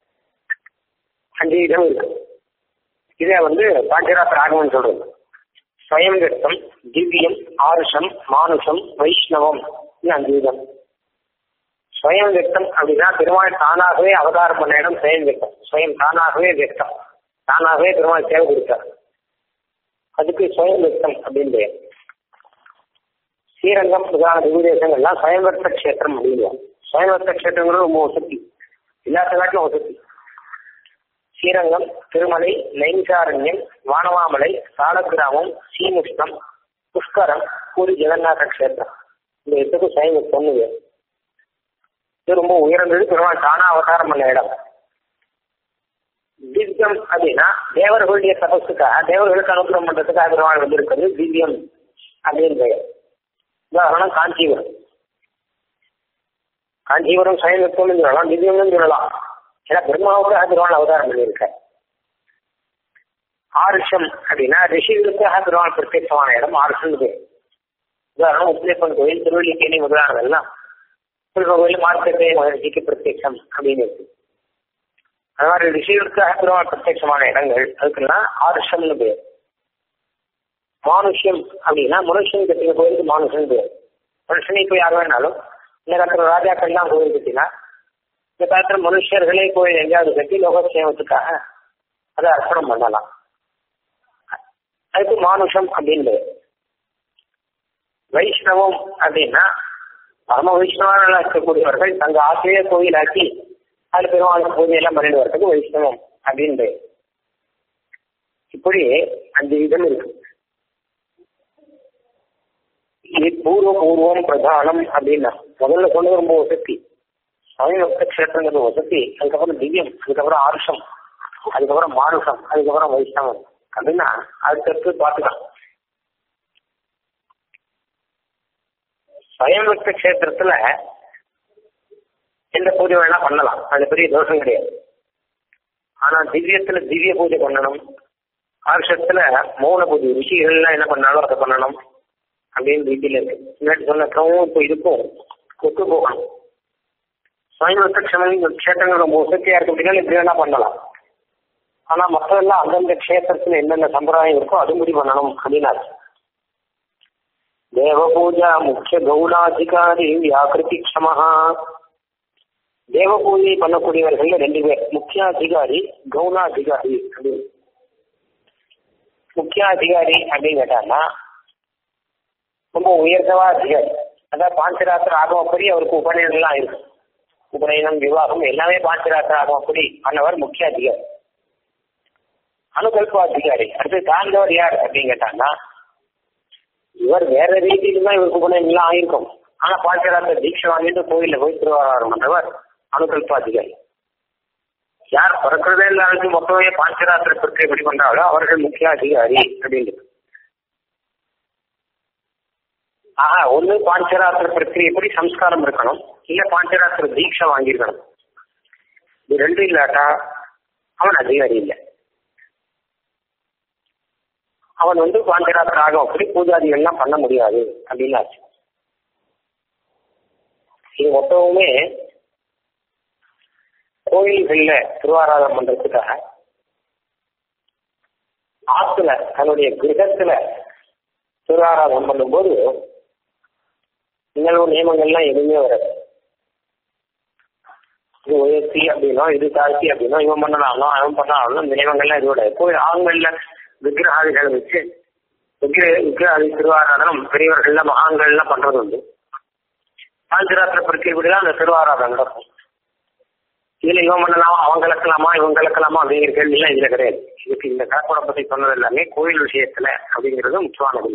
அஞ்சு விதம் இருக்கு இதை வந்து பாஞ்சராத்திர ஆகமம் சொல்றது ஸ்வயம் வியக்தம் திவ்யம் ஆருஷம் மானுஷம் வைஷ்ணவம் இது அஞ்சு விதம் ஸ்வயம் வியக்தம் அப்படின்னா பெருமாள் தானாகவே அவதாரம் பண்ண இடம் ஸ்வயம் வியக்தம் ஸ்வயம் தானாகவே வியக்தம் தானாகவே பெருமாள் தேவை கொடுத்தார் அதுக்கு ஸ்வயம் வியக்தம் அப்படின்னு பெயர் ஸ்ரீரங்கம் பிரதான திவ்யதேசங்கள்லாம் ஸ்வயம்பர்த்த கஷேத்திரம் அப்படின்னு ஸ்வயம்பர்த்த கஷேத்திரங்கிறது ரொம்ப வசதி எல்லாத்த காட்டிலும் வசதி ஸ்ரீரங்கம் திருமலை நைமிசாரண்யம் வானவாமலை சாலக்கிராமம் சீமுஷ்ணம் புஷ்கரம் பூரி ஜெகநாத கஷேத்திரம் இந்த இடத்துக்கு ஸ்வயம்பர்த்தம்னு பேர் இது ரொம்ப உயர்ந்தது பெருமாள் தானா அவதாரம் பண்ண இடம் திவ்யம் அப்படின்னா தேவர்களுடைய தபஸுக்காக தேவர்களுக்கு அனுகிரகம் பண்றதுக்காக பெருமாள் வந்திருக்கிறது திவ்யம் அப்படின்னு பெயர் உதாரணம் காஞ்சிபுரம் காஞ்சிபுரம் சயனத்துவம் சொல்லலாம் திவ்யம்னு சொல்லலாம் ஏன்னா பிரம்மாவோட பெருமாள் அவதாரம் பண்ணியிருக்க ஆருஷம் அப்படின்னா ரிஷிகளுக்காக பெருமாள் பிரத்யட்சமான இடம் ஆருஷம் பேர் உதாரணம் உத்லேப்பன் கோயில் திருவள்ளிக்கேணி முதலானதெல்லாம் கோயில் மார்க்கெட்டே மகிழ்ச்சிக்கு பிரத்யட்சம் அப்படின்னு இருக்கு அது மாதிரி ரிஷிகளுக்காக பெருமாள் பிரத்யட்சமான இடங்கள் அதுக்கெல்லாம் ஆருஷம்னு பேர் மானுஷ்யம் அப்படின்னா மனுஷன் கட்டின கோயிலுக்கு மானுஷன் பேர் மனுஷனை போய் யார் வேணாலும் இந்த காலத்துல ராஜாக்கள்லாம் கோயில் கட்டினா இந்த காலத்துல மனுஷர்களே கோயில் எங்கேயாவது கட்டி லோகக்ஷேமத்துக்காக அதை அர்ப்பணம் பண்ணலாம் அதுக்கு மானுஷம் அப்படின்னு வைஷ்ணவம் அப்படின்னா பரம வைஷ்ணவர்களாக இருக்கக்கூடியவர்கள் தங்க ஆசையே கோயிலாக்கி அது பெருமாளுக்கு பூஜை எல்லாம் பண்ணிட்டு வரதுக்கு வைஷ்ணவம் அப்படின்னு இப்படி அஞ்சு விதம் இருக்கு இது பூர்வ பூர்வம் பிரதானம் அப்படின்னா முதல்ல சொன்னது ரொம்ப வசதி சமயபக்த கஷேத்திரங்கிறது வசதி அதுக்கப்புறம் திவ்யம் அதுக்கப்புறம் ஆருஷம் அதுக்கப்புறம் மானுஷம் அதுக்கப்புறம் வைஷ்ணவம் அப்படின்னா அடுத்தடுத்து பார்த்துக்கலாம் சயம்பக்த கஷேத்திரத்துல எந்த பூஜை வேணா பண்ணலாம் அது பெரிய தோஷம் கிடையாது ஆனா திவ்யத்துல திவ்ய பூஜை பண்ணணும் ஆருஷத்துல மௌன பூஜை ரிஷிகள்லாம் என்ன பண்ணாலும் அதை பண்ணணும் அப்படின்னு ரீதியில இருக்கு முன்னாடி சொன்னக்கவும் இப்போ இதுக்கும் ஒத்து போகணும் சமீபத்த க்ஷமம் க்ஷேத்திரங்கள் ரொம்ப வசதியா இருக்கு அப்படின்னா இப்படி வேணா பண்ணலாம் ஆனா மற்றதெல்லாம் அந்தந்த க்ஷேத்திரத்துல என்னென்ன சம்பிரதாயம் இருக்கோ அதுபடி பண்ணணும் அப்படின்னாரு தேவ பூஜா முக்கிய கௌடாதிகாரி வியாக்கிருதி க்ஷமஹா தேவ பூஜை பண்ணக்கூடியவர்கள் ரெண்டு பேர் முக்கியாதிகாரி கௌனாதிகாரி அப்படின்னு முக்கியாதிகாரி அப்படின்னு கேட்டாங்கன்னா ரொம்ப உயர்ந்தவா அதிகாரி அதாவது பாஞ்சராத்திர ஆகமப்படி அவருக்கு உபநயனம்லாம் இருக்கு உபநயனம் விவாகம் எல்லாமே பாஞ்சராத்திர ஆகமப்படி பண்ணவர் முக்கிய அதிகாரி அனுகல்ப அதிகாரி அடுத்து தாழ்ந்தவர் யார் அப்படின்னு கேட்டாங்கன்னா இவர் வேற ரீதியில தான் இவருக்கு உபநயனம்லாம் ஆயிருக்கும் ஆனா பாஞ்சராத்திர தீட்சை வாங்கிட்டு கோயில்ல போய் திருவாரூரம் பண்றவர் அனுகல்ப அதிகாரி யார் பிறக்கிறதே இல்லாத மொத்தமே பாஞ்சராத்திர பிரச்சனை எப்படி பண்றாங்களோ அவர்கள் முக்கிய அதிகாரி அப்படின்றது ஆஹா ஒண்ணு பாஞ்சராத்திர பிரக்கிரியப்படி சம்ஸ்காரம் இருக்கணும் இல்ல பாஞ்சராத்திர தீட்சை வாங்கியிருக்கணும் இது ரெண்டும் இல்லாட்டா அவன் அதிகாரி இல்லை அவன் வந்து பாஞ்சராத்திர ஆகும் அப்படி பூஜாதிகள்லாம் பண்ண முடியாது அப்படின்னு ஆச்சு இது மொத்தமுமே கோயில்கள்ல திருவாராதம் பண்றதுக்காக ஆத்துல தன்னுடைய கிரகத்துல திருவாராதம் பண்ணும்போது நிகழ்வு நியமங்கள்லாம் எதுவுமே வராது இது உயர்த்தி அப்படின்னா இது தாழ்த்தி அப்படின்னா இவன் பண்ணலாம் அவன் பண்ணலாம் இந்த நியமங்கள்லாம் இதோட கோயில் ஆண்கள்ல விக்கிரகாதிகளை வச்சு விக்கிர விக்கிரகாதி திருவாராதனம் பெரியவர்கள்ல மகான்கள்லாம் பண்றது உண்டு பாஞ்சராத்திர பிரக்கிரிப்படிதான் அந்த திருவாராதனம் நடக்கும் இதுல இவன் பண்ணலாமா அவங்க கலக்கலாமா இவங்க கலக்கலாமா அப்படிங்கிற கேள்வி எல்லாம் இதுல கிடையாது இதுக்கு இந்த கலப்படம் பத்தி சொன்னது எல்லாமே கோயில் விஷயத்துல அப்படிங்கிறது முக்கியமானது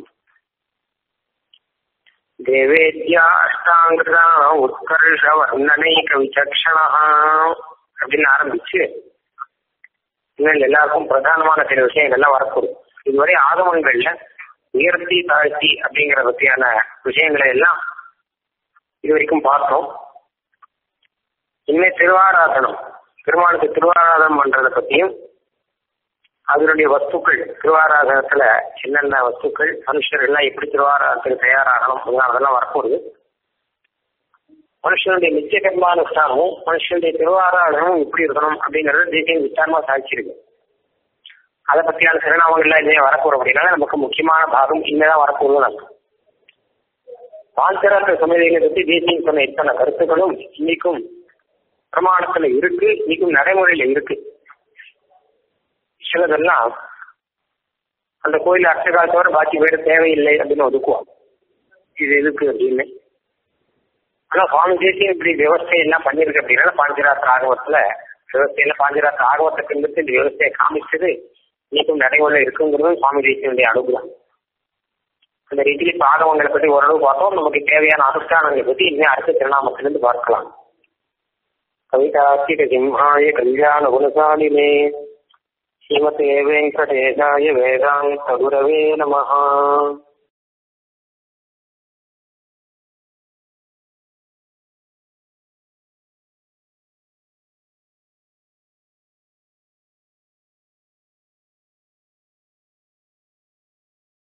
தேவேத்யா அஷ்டாங்கிருதா உத்கர்ஷ வர்ணனைக விசக்ஷணா அப்படின்னு ஆரம்பிச்சு இன்னும் எல்லாருக்கும் பிரதானமான சில விஷயங்கள்லாம் வரக்கூடும் இதுவரை ஆகமங்கள்ல உயர்த்தி தாழ்த்தி அப்படிங்கிற பத்தியான விஷயங்களை எல்லாம் இது வரைக்கும் பார்த்தோம் இனிமே திருவாராதனம் பெருமாளுக்கு திருவாராதனம் பண்றதை பத்தியும் அதனுடைய வஸ்துக்கள் திருவாராதனத்துல என்னென்ன வஸ்துக்கள் மனுஷர் எல்லாம் எப்படி திருவாராதனத்துக்கு தயாராகணும் அதெல்லாம் வரப்போகுது மனுஷனுடைய நித்திய கர்மானுஷ்டானமும் மனுஷனுடைய திருவாராதனமும் எப்படி இருக்கணும் அப்படிங்கறது தேசியம் விசாரமா சாதிச்சிருக்கு அதை பத்தியான சிறநாமங்கள்லாம் இன்னும் வரப்போறோம் அப்படின்னா நமக்கு முக்கியமான பாகம் இனிமேதான் வரப்போகுது நமக்கு பாஞ்சராத்திர சமயங்களை பத்தி தேசியம் சொன்ன இத்தனை கருத்துக்களும் இன்னைக்கும் பிரமாணத்துல இருக்கு இன்னைக்கும் நடைமுறையில இருக்கு சிலதெல்லாம் அந்த கோயில் அர்ச்சகாலத்தோட பாக்கி பேர் தேவையில்லை அப்படின்னு ஒதுக்குவாங்க இது எதுக்கு அப்படின்னு ஆனா சுவாமி தேசியம் இப்படி விவசாயம் எல்லாம் பண்ணிருக்கு அப்படின்னா பாஞ்சராத்திர ஆகவத்துல விவசாயில பாஞ்சராத்திர ஆகவத்தை பின்பற்றி இந்த விவசாய காமிச்சது இன்னைக்கும் நடைமுறையில இருக்குங்கிறது சுவாமி தேசியனுடைய அனுகிரகம் அந்த ரீதியில் இப்ப ஆகவங்களை பத்தி ஓரளவு பார்த்தோம் நமக்கு தேவையான அனுஷ்டானங்களை பத்தி இன்னும் அடுத்த திருநாமத்திலிருந்து பார்க்கலாம் கவிதார்த்திக சிம்ஹாய கல்யாண குணசாலினே ஸ்ரீமதே வெங்கடேசாய வேதாந்த குரவே நமஹா